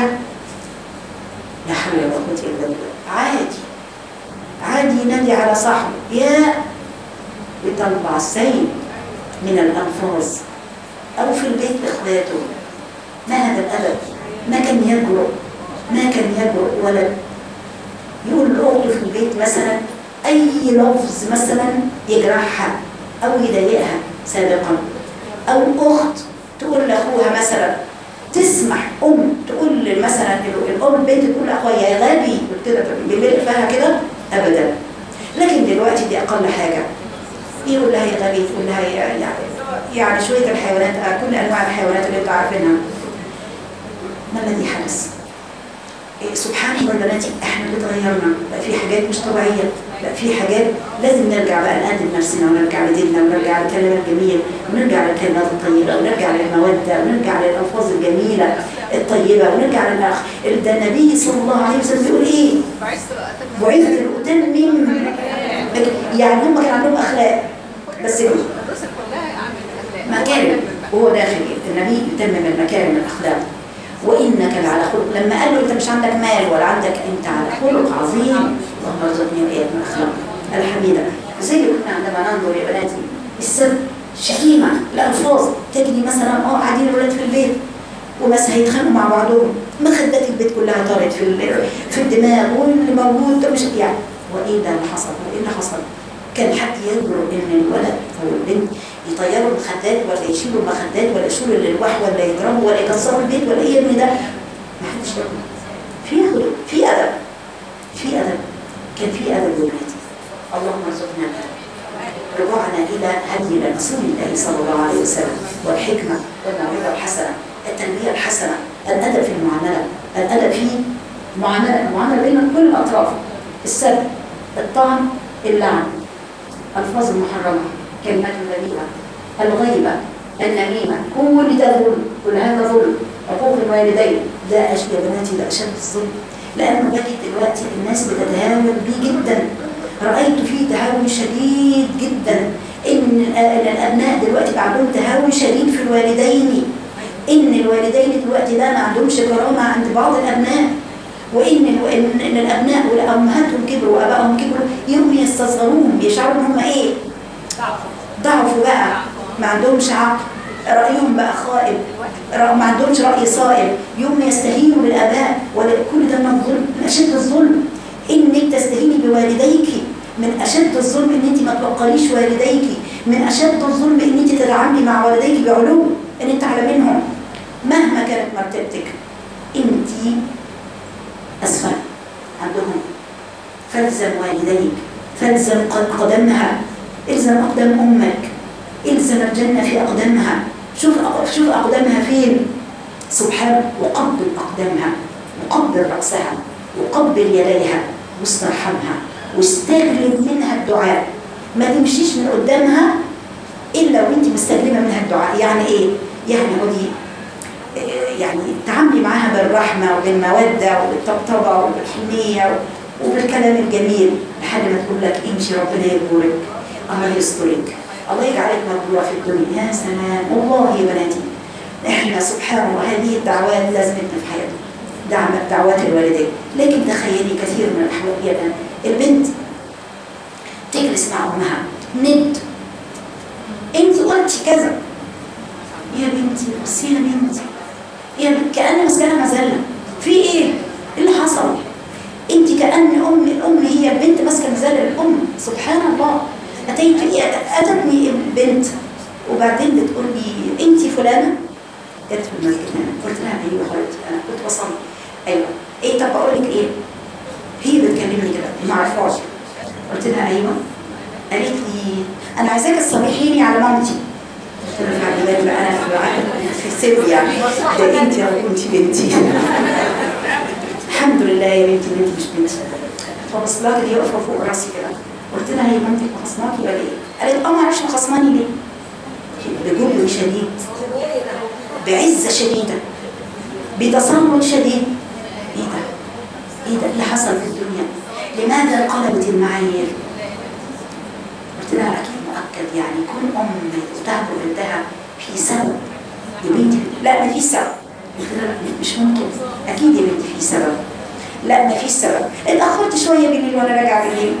لا حول ولا قوه الا بالله عادي عادي ينادي على صاحبه يا بتنبع السيل من الألفاظ أو في البيت إخواته ما هذا الأدب ما كان يجرؤ ما كان يجرؤ ولد يقول لأخته في البيت مثلا أي لفظ مثلا يجرحها أو يضايقها سابقا أو أخت تقول لأخوها مثلا تسمح أم تقول مثلا الأم البنت تقول لأخوها يا غبي كده بملء فيها كده أبدا لكن دلوقتي دي أقل حاجة يقول لها يا غبي تقول لها يا- يعني يعني شوية الحيوانات آه، كل أنواع الحيوانات اللي انتوا عارفينها ما الذي حدث؟ إيه، سبحان الله بناتي احنا اللي اتغيرنا بقى في حاجات مش طبيعيه بقى في حاجات لازم نرجع بقى نقدم نفسنا ونرجع لديننا ونرجع للكلام الجميل ونرجع للكلمات الطيبه ونرجع للموده ونرجع للالفاظ الجميله الطيبه ونرجع للاخ ده النبي صلى الله عليه وسلم بيقول ايه؟ بعثت لأتمم يعني هم كان عندهم اخلاق بس مكارم وهو داخل النبي يتمم المكارم الاخلاق وانك لعلى خلق لما قال له انت مش عندك مال ولا عندك انت على خلق عظيم اللهم ارزقني واياك من الاخلاق الحميده زي ما كنا عندما ننظر يا بناتي السب شتيمه الالفاظ تجري مثلا اه قاعدين الولاد في البيت وبس هيتخانقوا مع بعضهم مخدات البيت كلها طارت في ال- في الدماغ واللي موجود ده مش يعني وايه ده اللي حصل وايه اللي حصل كان حد يجرؤ ان الولد او البنت يطيروا المخدات ولا يشيلوا المخدات ولا يشيلوا الالواح ولا يضربوا ولا يكسروا البيت ولا ايه يا ابني ده ما حدش يعمل في خلق في ادب في ادب كان في ادب يا بناتي اللهم ارزقنا الادب رجوعنا الى هدي رسول الله صلى الله عليه وسلم والحكمه والموعظه الحسنه التربيه الحسنه الادب في المعامله الادب في المعامله المعامله بين كل الاطراف السب الطعن اللعن الفاظ المحرمه كلمات الذبيحه الغيبه النميمه كل ده ظلم كل هذا ظلم عقوق الوالدين ده أش... يا بناتي ده اشد الظلم لانه بجد دلوقتي الناس بتتهاون بيه جدا رايت فيه تهاون شديد جدا ان ال- الابناء دلوقتي بقى عندهم تهاون شديد في الوالدين ان الوالدين دلوقتي ده ما عندهمش كرامه عند بعض الابناء وان ال- ان إن الابناء وامهاتهم كبروا وابائهم كبروا يوم يستصغروهم يشعروا ان هم ايه ضعفوا بقى ما عندهمش عقل رايهم بقى خائب رأ- ما عندهمش راي صائب يوم يستهينوا بالاباء ولا كل ده من الظلم من اشد الظلم انك تستهيني بوالديك من اشد الظلم ان انت ما توقريش والديك من اشد الظلم ان انت تتعاملي مع والديك بعلو ان انت اعلى منهم مهما كانت مرتبتك انت اسفل عندهم فالزم والديك فالزم قد- قدمها الزم اقدام امك الزم الجنه في اقدامها شوف أق- شوف اقدامها فين سبحان وقبل اقدامها وقبل راسها وقبل يديها واسترحمها واستجلب منها الدعاء ما تمشيش من قدامها الا وانت مستجلبه منها الدعاء يعني ايه يعني قولي يعني تعاملي معاها بالرحمة وبالمودة وبالطبطبة وبالحنية وبالكلام الجميل لحد ما تقول لك امشي ربنا يجبرك الله يسترك الله يجعلك مقبولة في الدنيا يا سلام والله يا بناتي احنا سبحان الله هذه الدعوات لازمتنا في حياتنا دعم دعوات الوالدين لكن تخيلي كثير من الاحوال يا بنات البنت تجلس مع امها ند انت قلتي كذا يا بنتي بصي يا بنتي يا بنت كأن مسكنها مذلة في ايه؟ ايه اللي حصل؟ انت كأن ام الام هي البنت ماسكه مذلة الام سبحان الله اتيت اتتني بنت وبعدين بتقول لي انت فلانه؟ جت في المسجد هنا قلت لها ايوه حضرتك انا كنت بصلي ايوه ايه طب اقول لك ايه؟ هي بتكلمني كده ما اعرفهاش قلت لها ايوه قالت لي انا عايزاك تصالحيني على مامتي قلت لها خلي بالك بقى انا في في سر يعني ده انت يا انت بنتي الحمد لله يا بنتي ان انت مش بنتي فبص لها كده هي واقفه فوق راسي كده قلت لها هي مامتك مخصماكي ولا ايه؟ قالت اه ما اعرفش مخصماني ليه؟ بجبن شديد بعزه شديده بتسلط شديد ايه ده؟ ايه ده اللي حصل في الدنيا؟ لماذا قلبت المعايير؟ قلت لها اكيد مؤكد يعني كل ام تهب بنتها في سبب يا بنتي لا ما فيش سبب قلت لها لا مش ممكن اكيد يا بنتي في سبب لا ما فيش سبب اتاخرت شويه بالليل وانا راجعه بالليل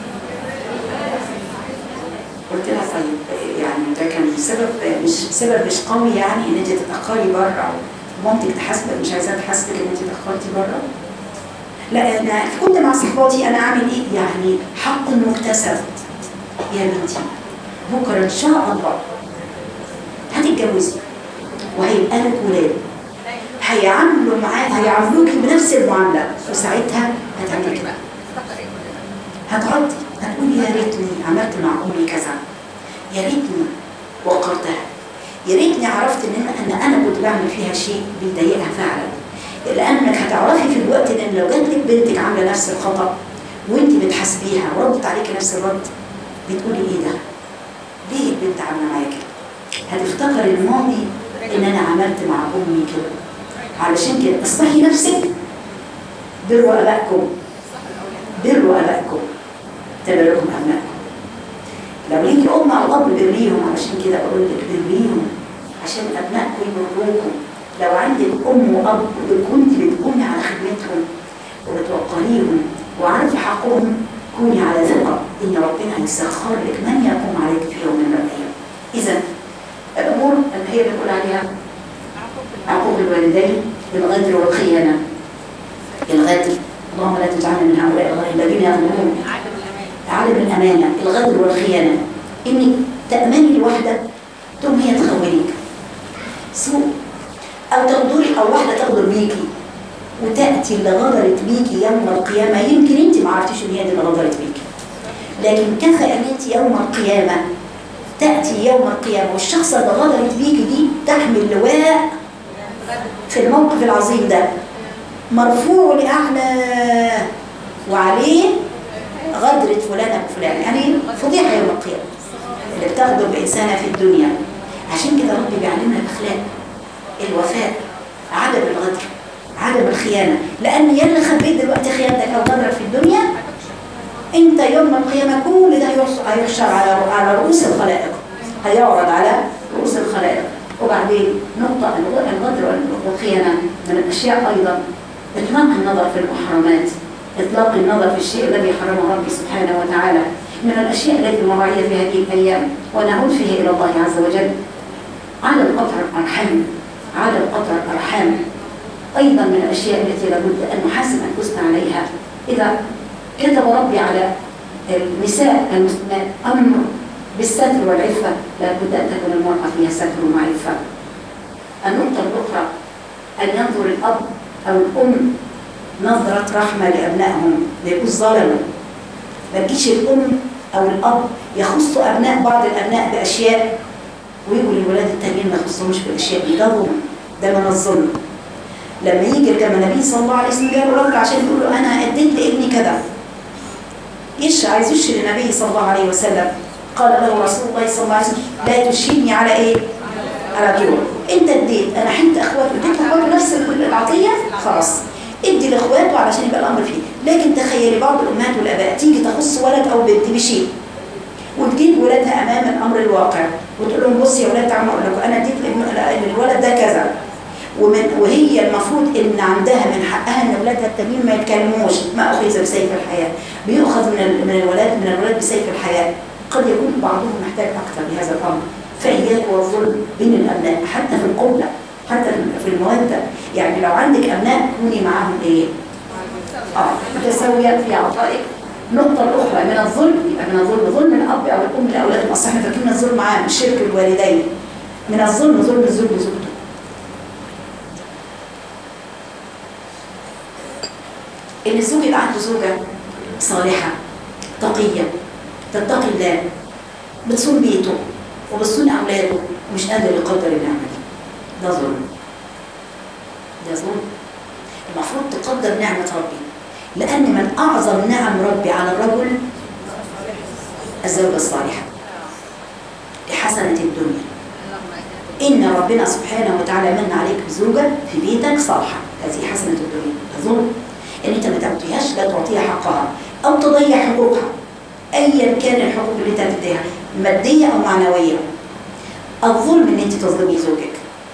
قلت لها طيب يعني ده كان سبب مش سبب مش قوي يعني ان انت تتاخري بره ومامتك تحاسبك مش عايزاها تحاسبك ان انت اتاخرتي بره لا انا كنت مع صحباتي انا اعمل ايه يعني حق مكتسب يا بنتي بكره ان شاء الله هتتجوزي وهيبقى لك ولاد هيعاملوا معاك هيعاملوكي بنفس المعامله وساعتها هتعملي كده هتعضي هتقولي يا ريتني عملت مع امي كذا يا ريتني وقرتها يا ريتني عرفت ان انا ان انا كنت بعمل فيها شيء بيضايقها فعلا لانك هتعرفي في الوقت ده ان لو جات لك بنتك عامله نفس الخطا وانت بتحاسبيها وردت عليكي نفس الرد بتقولي ايه ده؟ ليه البنت عامله معايا كده؟ هتفتكر الماضي ان انا عملت مع امي كده علشان كده اصلحي نفسك بروا ابائكم بروا ابائكم تبركم ابنائكم لو ليكي ام او اب بريهم علشان كده بقول لك بريهم عشان ابنائكم يبروكم لو عندك ام واب كنت بتكوني على خدمتهم وبتوقريهم وعارفه حقهم كوني على ثقه ان ربنا هيسخر لك من يقوم عليك في يوم من الايام اذا الامور اللي هي بنقول عليها عقوق الوالدين الغدر والخيانه الغدر اللهم لا تجعلنا من هؤلاء الذين يغدرون عدم الامانه الغدر والخيانه انك تامني الواحده تقوم هي تخونك سوء أو تغدري أو واحدة تغدر بيكي وتأتي اللي غدرت بيكي يوم القيامة يمكن أنت ما عرفتيش إن هي دي اللي غدرت بيكي لكن كفى أن أنت يوم القيامة تأتي يوم القيامة والشخص اللي غدرت بيكي دي تحمل لواء في الموقف العظيم ده مرفوع لأعلى وعليه غدرة فلانة بفلان يعني فضيحة يوم القيامة اللي بتغدر بإنسانة في الدنيا عشان كده ربي بيعلمنا الأخلاق الوفاء عدم الغدر عدم الخيانة لأن يلي خبيت دلوقتي خيانتك أو غدرك في الدنيا انت يوم القيامة كل ده هيحش- هيحشر على على رؤوس الخلائق هيعرض على رؤوس الخلائق وبعدين نقطة الغ- الغدر والخيانة من الأشياء أيضا إطلاق النظر في المحرمات إطلاق النظر في الشيء الذي حرمه ربي سبحانه وتعالى من الأشياء التي مراعية في هذه الأيام ونعود فيه إلى الله عز وجل عدم قطع الأرحام عدم قطع الأرحام أيضا من الأشياء التي لابد أن نحاسب أنفسنا عليها إذا كتب ربي على النساء المسلمات أمر بالستر والعفة لابد أن تكون المرأة فيها ستر وعفة النقطة الأخرى أن ينظر الأب أو الأم نظرة رحمة لأبنائهم ما يكونش ظلموا ما تجيش الأم أو الأب يخصوا أبناء بعض الأبناء بأشياء ويقول الولاد التانيين ما يخصهمش بالأشياء دي ده ظلم ده من الظلم لما يجي كما النبي صلى الله عليه وسلم جاب رجل عشان يقول له أنا أديت لابني كذا يش عايز يشهد النبي صلى الله عليه وسلم قال له رسول الله صلى الله عليه وسلم لا تشهدني على ايه؟ على دور انت اديت انا حنت اخواته اديت لاخواته نفس العطيه خلاص ادي لاخواته علشان يبقى الامر فيه لكن تخيلي بعض الامهات والاباء تيجي تخص ولد او بنت بشيء وتجيب ولادها امام الامر الواقع وتقول لهم بصي يا ولاد تعالوا اقول لكم انا اديت لابن- للولد ده كذا ومن وهي المفروض ان عندها من حقها ان اولادها التانيين ما يتكلموش ما اخذ بسيف الحياه بيؤخذ من ال- من الولاد من الولاد بسيف الحياه قد يكون بعضهم محتاج اكثر لهذا الامر فاياك والظلم بين الابناء حتى في القبله حتى في- في الموده يعني لو عندك ابناء كوني معاهم ايه؟ اه متساويه في عطائك النقطة الأخرى من الظلم يبقى من الظلم ظلم الأب أو الأم لأولادهم أصل احنا فاكرين الظلم عام شرك الوالدين من الظلم ظلم الزوج لزوجته ان الزوج يبقى عنده زوجه صالحه تقيه تتقي الله بتصون بيته وبتصون اولاده ومش قادر يقدر النعمه دي ده ظلم ده ظلم المفروض تقدر نعمه ربي لان من اعظم نعم ربي على الرجل الزوجه الصالحه لحسنه الدنيا ان ربنا سبحانه وتعالى من عليك بزوجه في بيتك صالحه هذه حسنه الدنيا ده ظلم ان انت ما تعطيهاش لا تعطيها حقها او تضيع حقوقها ايا كان الحقوق اللي انت هتديها ماديه او معنويه الظلم ان انت تظلمي زوجك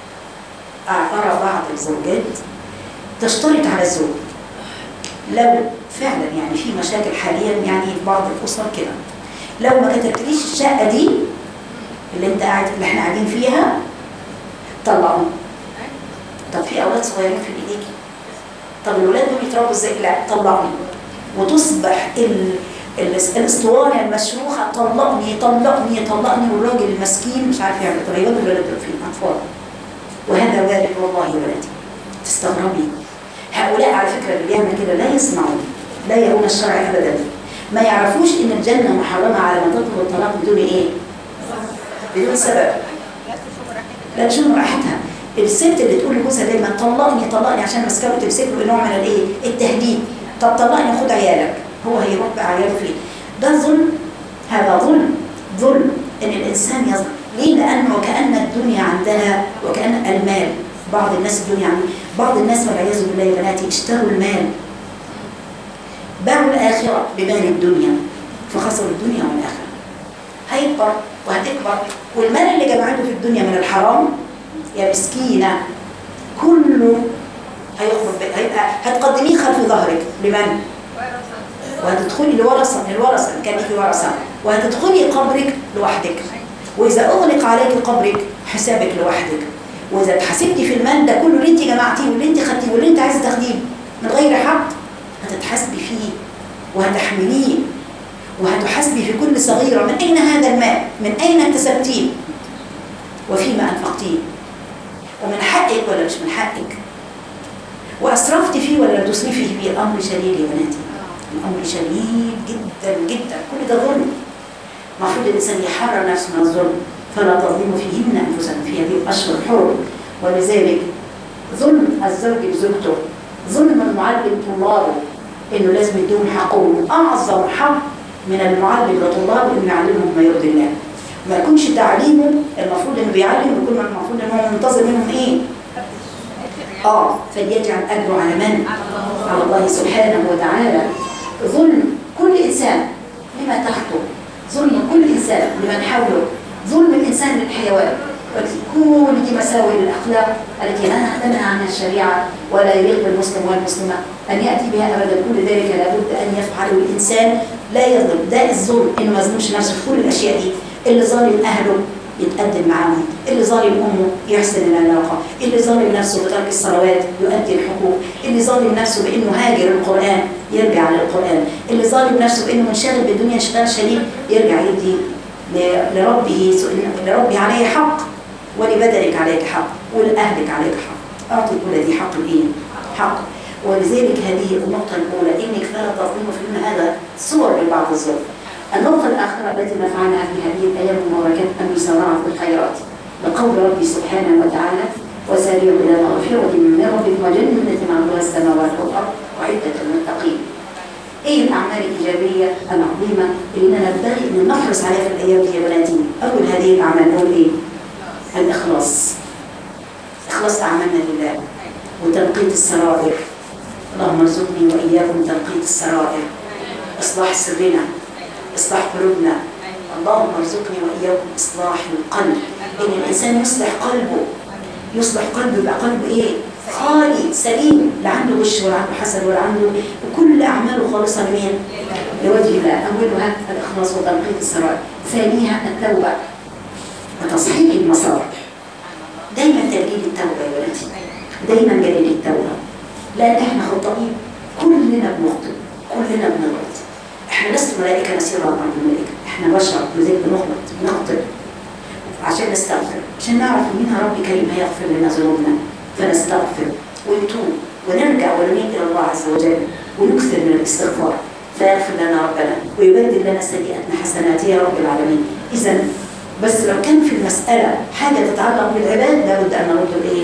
ارى بعض الزوجات تشترط على الزوج لو فعلا يعني في مشاكل حاليا يعني في بعض الاسر كده لو ما كتبتليش الشقه دي اللي انت قاعد اللي احنا قاعدين فيها طلعهم طب في اولاد صغيرين في ايديكي طب الولاد دول يتربوا ازاي؟ لا طلقني وتصبح ال... ال- الاسطوانه المشروخه طلقني طلقني طلقني والراجل المسكين مش عارف يعمل طب يودوا الولاد دول فين؟ اطفال وهذا وارد والله يا ولدي تستغربي هؤلاء على فكره اللي بيعمل كده لا يسمعون لا يرون الشرع ابدا ما يعرفوش ان الجنه محرمه على من تطلب الطلاق بدون ايه؟ بدون سبب لا تشم ريحتها الست اللي تقول لجوزها دايما طلقني طلقني عشان ماسكاه وتمسك له نوع من الايه التهديد طب طلقني خد عيالك هو هيربي عياله فين ده ظلم هذا ظلم ظلم ان الانسان يظلم ليه لانه وكان الدنيا عندها وكان المال بعض الناس الدنيا عندها بعض الناس والعياذ بالله يا بناتي اشتروا المال باعوا الاخره بمال الدنيا فخسروا الدنيا والاخره هيكبر وهتكبر والمال اللي جمعته في الدنيا من الحرام يا مسكينة كله هيخرج ب- هيبقى هتقدميه خلف ظهرك لمن؟ وهتدخلي لورثة الورثة إن كان ليكي ورثة وهتدخلي قبرك لوحدك وإذا أغلق عليك قبرك حسابك لوحدك وإذا اتحاسبتي في المال ده كله اللي أنت جمعتيه واللي أنت خدتيه واللي أنت عايزة تاخديه من غير حق هتتحاسبي فيه وهتحمليه وهتحاسبي في كل صغيرة من أين هذا المال؟ من أين اكتسبتيه؟ وفيما أنفقتيه ومن حقك ولا مش من حقك وأسرفت فيه ولا لم تسرفي فيه الأمر شديد يا بناتي الأمر شديد جدا جدا كل ده ظلم المفروض الإنسان يحرر نفسه من الظلم فلا تظلموا فيهن أنفسكم في هذه الأشهر الحرم ولذلك ظلم الزوج بزوجته ظلم المعلم طلابه انه لازم يديهم حقهم اعظم حق من المعلم لطلابه انه يعلمهم ما يرضي الله ما يكونش تعليمه المفروض انه بيعلم يكون المفروض انه هو منتظر منهم ايه اه فليجعل اجره على من على الله سبحانه وتعالى ظلم كل انسان لما تحته ظلم كل انسان لمن حوله ظلم الانسان للحيوان كل دي مساوئ الاخلاق التي لا تنهى عنها الشريعه ولا يليق بالمسلم والمسلمه ان ياتي بها ابدا كل ذلك لابد ان يفعله الانسان لا يظلم ده الظلم انه ما يظلمش نفسه في كل الاشياء دي اللي ظالم اهله يتقدم معاهم اللي ظالم امه يحسن العلاقه اللي ظالم نفسه بترك الصلوات يؤدي الحقوق اللي ظالم نفسه بانه هاجر القران يرجع للقران اللي ظالم نفسه بانه منشغل بالدنيا انشغال شديد يرجع يدي ل- لربه لربه عليه حق ولبدنك عليك حق ولأهلك عليك حق أعطي كل ذي حق إيه؟ حق ولذلك هذه النقطة الأولى إنك فلا تظلم فإن هذا صور لبعض الظلم النقطة الآخرة التي نفعلها في هذه الأيام المباركات المسارعة في الخيرات لقول ربي سبحانه وتعالى وسارعوا إلى مغفرة من ربكم وجنة عرضها السماوات والأرض وعدة للمتقين ايه الاعمال الايجابيه العظيمه اللي نبغي ان نحرص عليها في الايام دي يا بناتي اول هذه الاعمال نقول ايه الاخلاص اخلاص اعمالنا لله وتنقية السرائر اللهم ارزقني واياكم تنقية السرائر اصلاح سرنا اصلاح قلوبنا اللهم ارزقني واياكم اصلاح القلب ان الانسان يصلح قلبه يصلح قلبه يبقى قلبه ايه خالي سليم لا عنده غش ولا عنده حسد ولا عنده وكل اعماله خالصه لمين؟ لوجه الله اولها الاخلاص وتنقية السرائر ثانيها التوبه وتصحيح المسار دايما تجديد التوبه يا ولدي دايما جديد التوبه لان احنا خطائين كلنا بنخطئ كلنا بنغلط احنا لسنا ملائكه نسير على الارض الملائكه احنا بشر لذلك بنغلط بنخطئ عشان نستغفر عشان نعرف ان مين ربي كريم هيغفر لنا ذنوبنا فنستغفر ونتوب ونرجع ونميل الى الله عز وجل ونكثر من الاستغفار فيغفر لنا ربنا ويبدل لنا سيئاتنا حسنات يا رب العالمين اذا بس لو كان في المساله حاجه تتعلق بالعباد لابد ان نرد الايه؟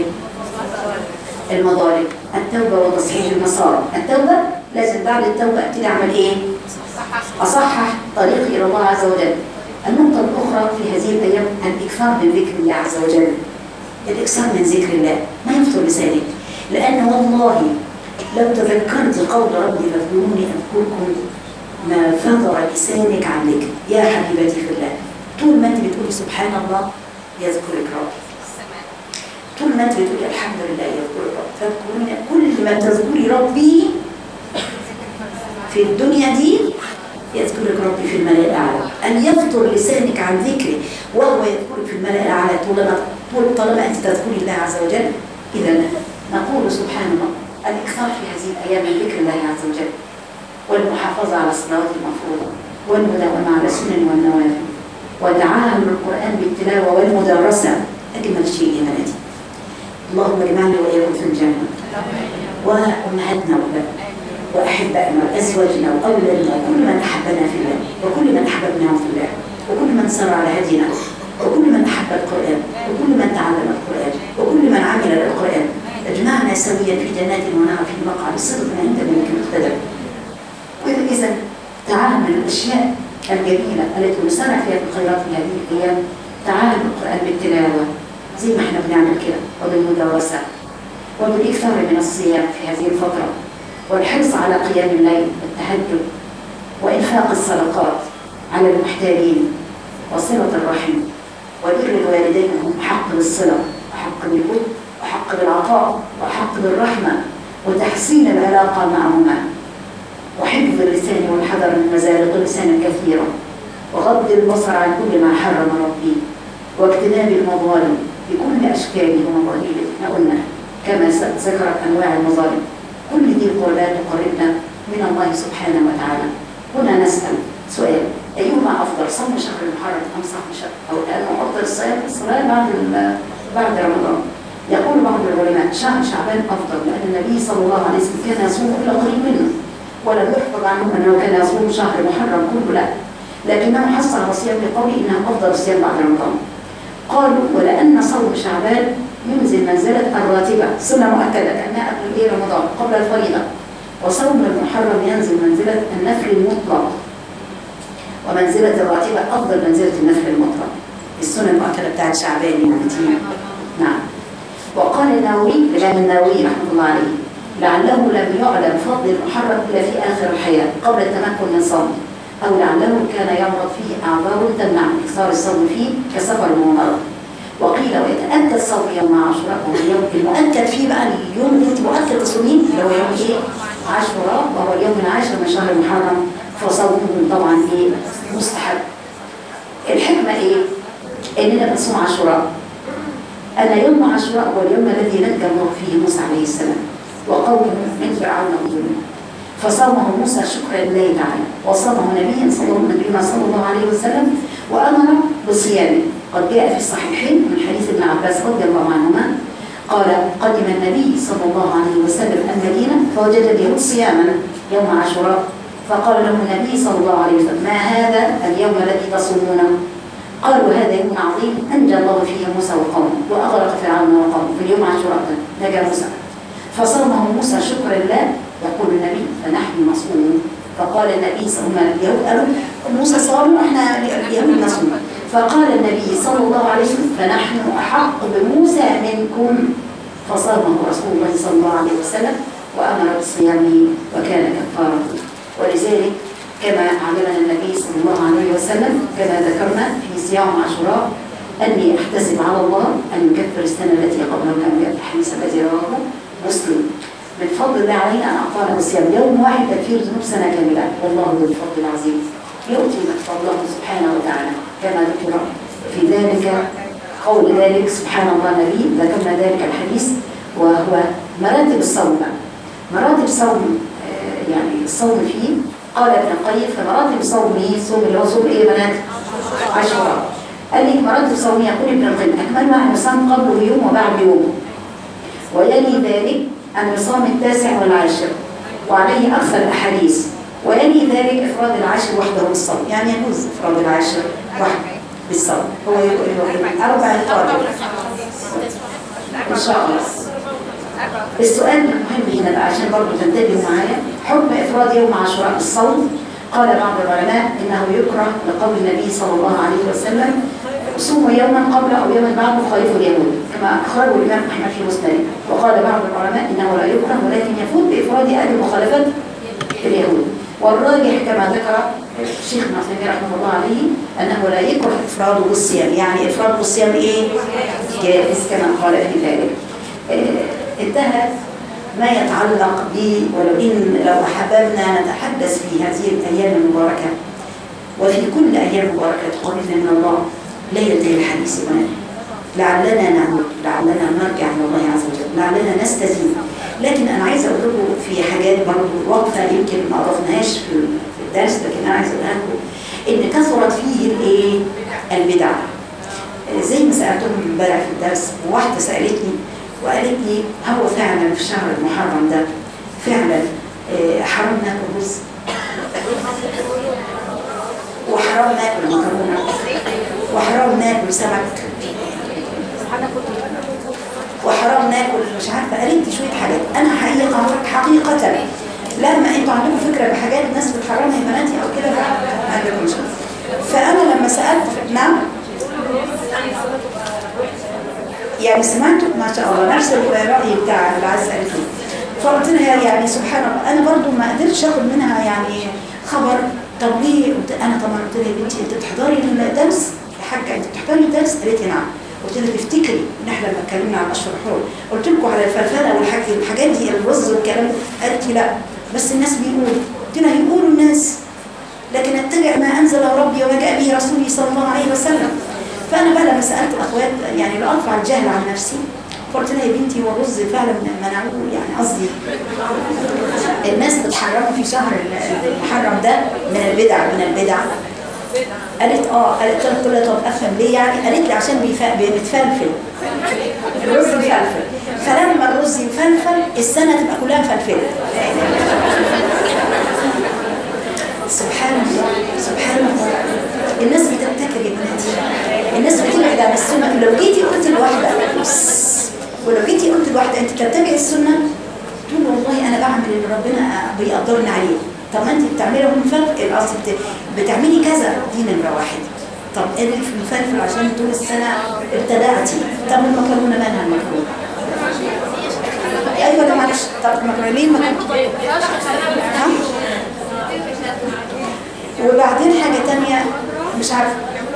المظالم التوبه وتصحيح المسار التوبه لازم بعد التوبه ابتدي اعمل ايه؟ اصحح طريقي الى الله عز وجل النقطه الاخرى في هذه الايام الاكثار من ذكر الله عز وجل الاكثار من ذكر الله ما يفطر لسانك لان والله لو تذكرت قول ربي فاذكروني اذكركم ما فطر لسانك عن ذكر يا حبيبتي في الله طول ما انت بتقولي سبحان الله يذكرك ربي طول ما انت بتقولي الحمد لله يذكرك ربي فاذكروني كل ما تذكري ربي في الدنيا دي يذكرك ربي في الملأ الأعلى أن يفطر لسانك عن ذكره وهو يذكرك في الملأ الأعلى طالما طول- طالما أنت تذكري الله عز وجل إذا نقول سبحان الله الإكثار في هذه الأيام من ذكر الله عز وجل والمحافظة على الصلوات المفروضة والمداومة على السنن والنوافل وتعاهد القرآن بالتلاوة والمدارسة أجمل شيء يا بناتي اللهم اجمعنا وإياكم في الجنة وأمهاتنا وأبائنا وأحبائنا وأزواجنا وأولادنا وكل من أحبنا في الله وكل من أحببناه في الله وكل من سار على هدينا وكل من أحب القرآن وكل من تعلم القرآن وكل من عمل بالقرآن اجمعنا سويا في جنات ونهر في مقعد صدق عند ملك مقتدر إذا تعاهد من الأشياء الجميلة التي نسارع فيها في الخيرات في هذه الأيام تعاهد القرآن بالتلاوة زي ما احنا بنعمل كده وبالمدرسة وبالإكثار من الصيام في هذه الفترة والحرص على قيام الليل والتهجد وإنفاق الصدقات على المحتاجين وصلة الرحم وبر الوالدين هم حق بالصلة وحق بالود وحق بالعطاء وحق بالرحمة وتحسين العلاقة معهما وحفظ اللسان والحذر من مزالق اللسان كثيرا وغض البصر عن كل ما حرم ربي واجتناب المظالم بكل أشكاله ومظاهره احنا قلنا كما س- ذكرت أنواع المظالم كل دي قربات تقربنا من الله سبحانه وتعالى هنا نسأل سؤال أيها أيهما أفضل صوم شهر المحرم أم صوم شهر أو لأنه أفضل الصيام الصلاة بعد ال- بعد رمضان يقول بعض العلماء شهر شعبان أفضل لأن النبي صلى الله عليه وسلم كان يصوم إلا قليل منه ولم يحفظ عنه أنه كان يصوم شهر محرم كله لا لكنه حصل على صيام بقوله إنه أفضل الصيام بعد رمضان قالوا ولأن صوم شعبان ينزل منزلة الراتبة سنة مؤكدة كأنها قبل إيه رمضان قبل الفريضة وصوم المحرم ينزل منزلة النفل المطلق ومنزلة الراتبة أفضل منزلة النفل المطلق السنة المؤكدة بتاعت شعبان المتين نعم وقال النووي الإمام النووي رحمه الله عليه لعله لم يعلم فضل المحرم إلا في آخر الحياة قبل التمكن من صومه أو لعله كان يمرض فيه أعذار تمنع من إكثار الصوم فيه كسفر ومرض وقيل ويتأكد صوم يوم عاشوراء وهو اليوم المؤكد فيه بقى اليوم اللي انت مؤكد تصومين اللي هو يوم ايه؟ عاشوراء وهو اليوم العاشر من شهر المحرم فصومه طبعا ايه؟ مستحب. الحكمة ايه؟ اننا بنصوم عاشوراء. أن يوم عاشوراء هو اليوم الذي نجى الله فيه موسى عليه السلام وقومه من فرعون وظلمه. فصامه موسى شكرا لله تعالى وصامه نبيا صلى الله نبينا صلى الله عليه وسلم وامر بصيامه قد جاء في الصحيحين من حديث ابن عباس رضي الله عنهما قال قدم النبي صلى الله عليه وسلم المدينه فوجد اليهود صياما يوم عاشوراء فقال له النبي صلى الله عليه وسلم ما هذا اليوم الذي تصومونه قالوا هذا يوم عظيم انجى الله فيه موسى وقومه واغرق فرعون وقومه في اليوم عاشوراء ده نجا موسى فصامه موسى شكرا له يقول النبي فنحن نصوم فقال النبي صلى الله عليه وسلم اليهود قالوا موسى صام واحنا اليهود نصوم فقال النبي صلى الله عليه وسلم فنحن احق بموسى منكم فصامه رسول الله صلى الله عليه وسلم وامر بصيامه وكان كفاره ولذلك كما علمنا النبي صلى الله عليه وسلم كما ذكرنا في صيام عاشوراء اني احتسب على الله ان يكفر السنه التي قبله كما جاء في الحديث الذي رواه مسلم من فضل الله علينا ان اعطانا الصيام يوم واحد تكفير ذنوب سنه كامله والله ذو الفضل العظيم يؤتي من فضله سبحانه وتعالى كما ذكر في ذلك قول ذلك سبحان الله نبي ذكرنا ذلك الحديث وهو مراتب الصوم بقى. مراتب صوم آه، يعني الصوم فيه قال ابن القيم فمراتب صومه صوم اللي هو صوم ايه يا بنات؟ عاشوراء قال لك مراتب صومه يقول ابن القيم اكملها ان يصام قبله يوم وبعد يوم ويلي ذلك أن يصام التاسع والعاشر وعليه أكثر الأحاديث ويلي ذلك إفراد العاشر وحده بالصوم يعني يجوز إفراد العاشر وحده بالصوم هو يقول أربع القادم إن شاء الله السؤال المهم هنا بقى عشان برضه تنتبهوا معايا حكم إفراد يوم عاشوراء بالصوم قال بعض العلماء إنه يكره لقول النبي صلى الله عليه وسلم صوموا يوما قبل او يوما بعد خالف اليهود كما اخرجه الامام احمد في مسنده وقال بعض العلماء انه لا يكره ولكن يفوت بافراد اهل مخالفه اليهود والراجح كما ذكر الشيخ ابن عثيمين رحمه الله عليه انه لا يكره افراده بالصيام يعني افراد بالصيام ايه؟ جائز كما قال في ذلك آه، انتهى ما يتعلق ب ولو ان لو احببنا نتحدث في هذه الايام المباركه وفي كل ايام مباركه تقربنا من الله لا ينتهي الحديث هنا لعلنا نعود لعلنا نرجع الى الله عز وجل لعلنا نستزيد لكن انا عايزه اقول لكم في حاجات برضه واقفه يمكن ما عرفناهاش في في الدرس لكن انا عايزه اقولها لكم ان كثرت فيه الايه البدع زي ما سالتهم امبارح في الدرس وواحده سالتني وقالت لي هو فعلا في شهر المحرم ده فعلا آه، حرام ناكل رز وحرام ناكل مكرونه وحرام ناكل سمك وحرام ناكل مش عارفه قالت لي شويه حاجات انا حقيقه حقيقه لما انتوا عندكم فكره بحاجات الناس بتحرمها يا بناتي او كده لا ما عندكمش فانا لما سالت نعم يعني سمعتوا ما شاء الله نفس الراي بتاع العز قالت لي فقلت لها يعني سبحان الله انا برضو ما قدرتش اخد منها يعني خبر طب ليه قلت انا طبعا قلت لها يا بنتي انت بتحضري الدرس يا حاجه انت بتحضري الدرس قالت لي نعم قلت لها تفتكري ان احنا لما اتكلمنا عن اشهر الحرم قلت لكم على الفلفله والحاجات الحاجات دي الرز والكلام ده قالت لي لا بس الناس بيقولوا قلت لها يقولوا الناس لكن اتبع ما انزل ربي وما جاء به رسولي صلى الله عليه وسلم فانا بقى لما سالت الاخوات يعني لا ارفع الجهل عن نفسي فقلت لها يا بنتي هو الرز فعلا منعوه يعني قصدي الناس بتحرمه في شهر المحرم ده من البدع من البدع قالت اه قالت قلت لها طب افهم ليه يعني قالت لي عشان بيف- بيتفلفل الرز مفلفل فلما الرز يفلفل السنه تبقى كلها مفلفله سبحان الله سبحان الله الناس بتبتكر يا بناتي الناس بتبعد عن السنه لو جيتي قلت لواحده بس، ولو جيتي قلت لواحده انت تتبعي السنه تقول والله انا بعمل اللي ربنا بيقدرني عليه طب ما انت بتعملي هم مفلفل قصدي بت- بتعملي كذا دي نمره واحد طب ايه اللي في المفلفل عشان طول السنه ابتدعتي طب المكرونه مالها المكرونه ايوه ده معلش طب المكرونه ليه المكرونه ها؟ وبعدين حاجة تانية مش عارفة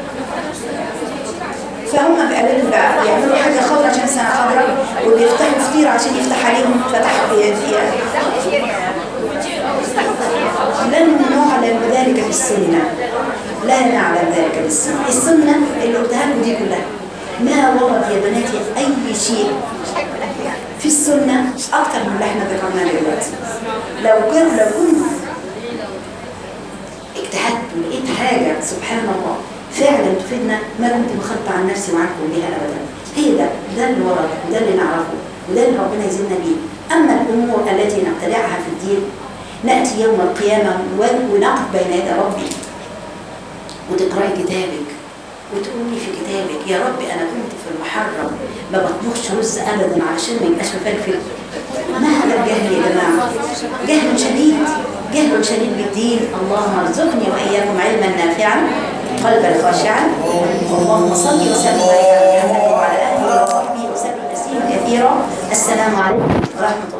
فهم بيقللوا بقى يعملوا حاجة خضرا عشان سنة خضراء وبيفتحوا فطير عشان يفتح عليهم فتح فيها لن نعلم ذلك في السنة لا نعلم ذلك في السنة السنة اللي قلتها لكم دي كلها ما ورد يا بناتي أي شيء في السنة أكتر من اللي احنا ذكرناه دلوقتي لو كان لو كنت اجتهدت ولقيت حاجة سبحان الله فعلا تفيدنا ما كنت مخبى عن نفسي وعنكم بها أبدا هي ده ده اللي ورد وده اللي نعرفه وده اللي ربنا يزيدنا بيه أما الأمور التي نبتدعها في الدين نأتي يوم القيامة و- ونقف بين يدي ربي وتقرأي كتابك وتقولي في كتابك يا رب أنا كنت في المحرم ما بطبخش رز أبدا علشان ما يبقاش مفلفل ما هذا الجهل يا جماعة جهل شديد جهل شديد بالدين اللهم ارزقني وإياكم علما نافعا قلبا خاشعا اللهم صل وسلم على محمد وعلى آله وصحبه وسلم تسليما كثيرا السلام عليكم ورحمة الله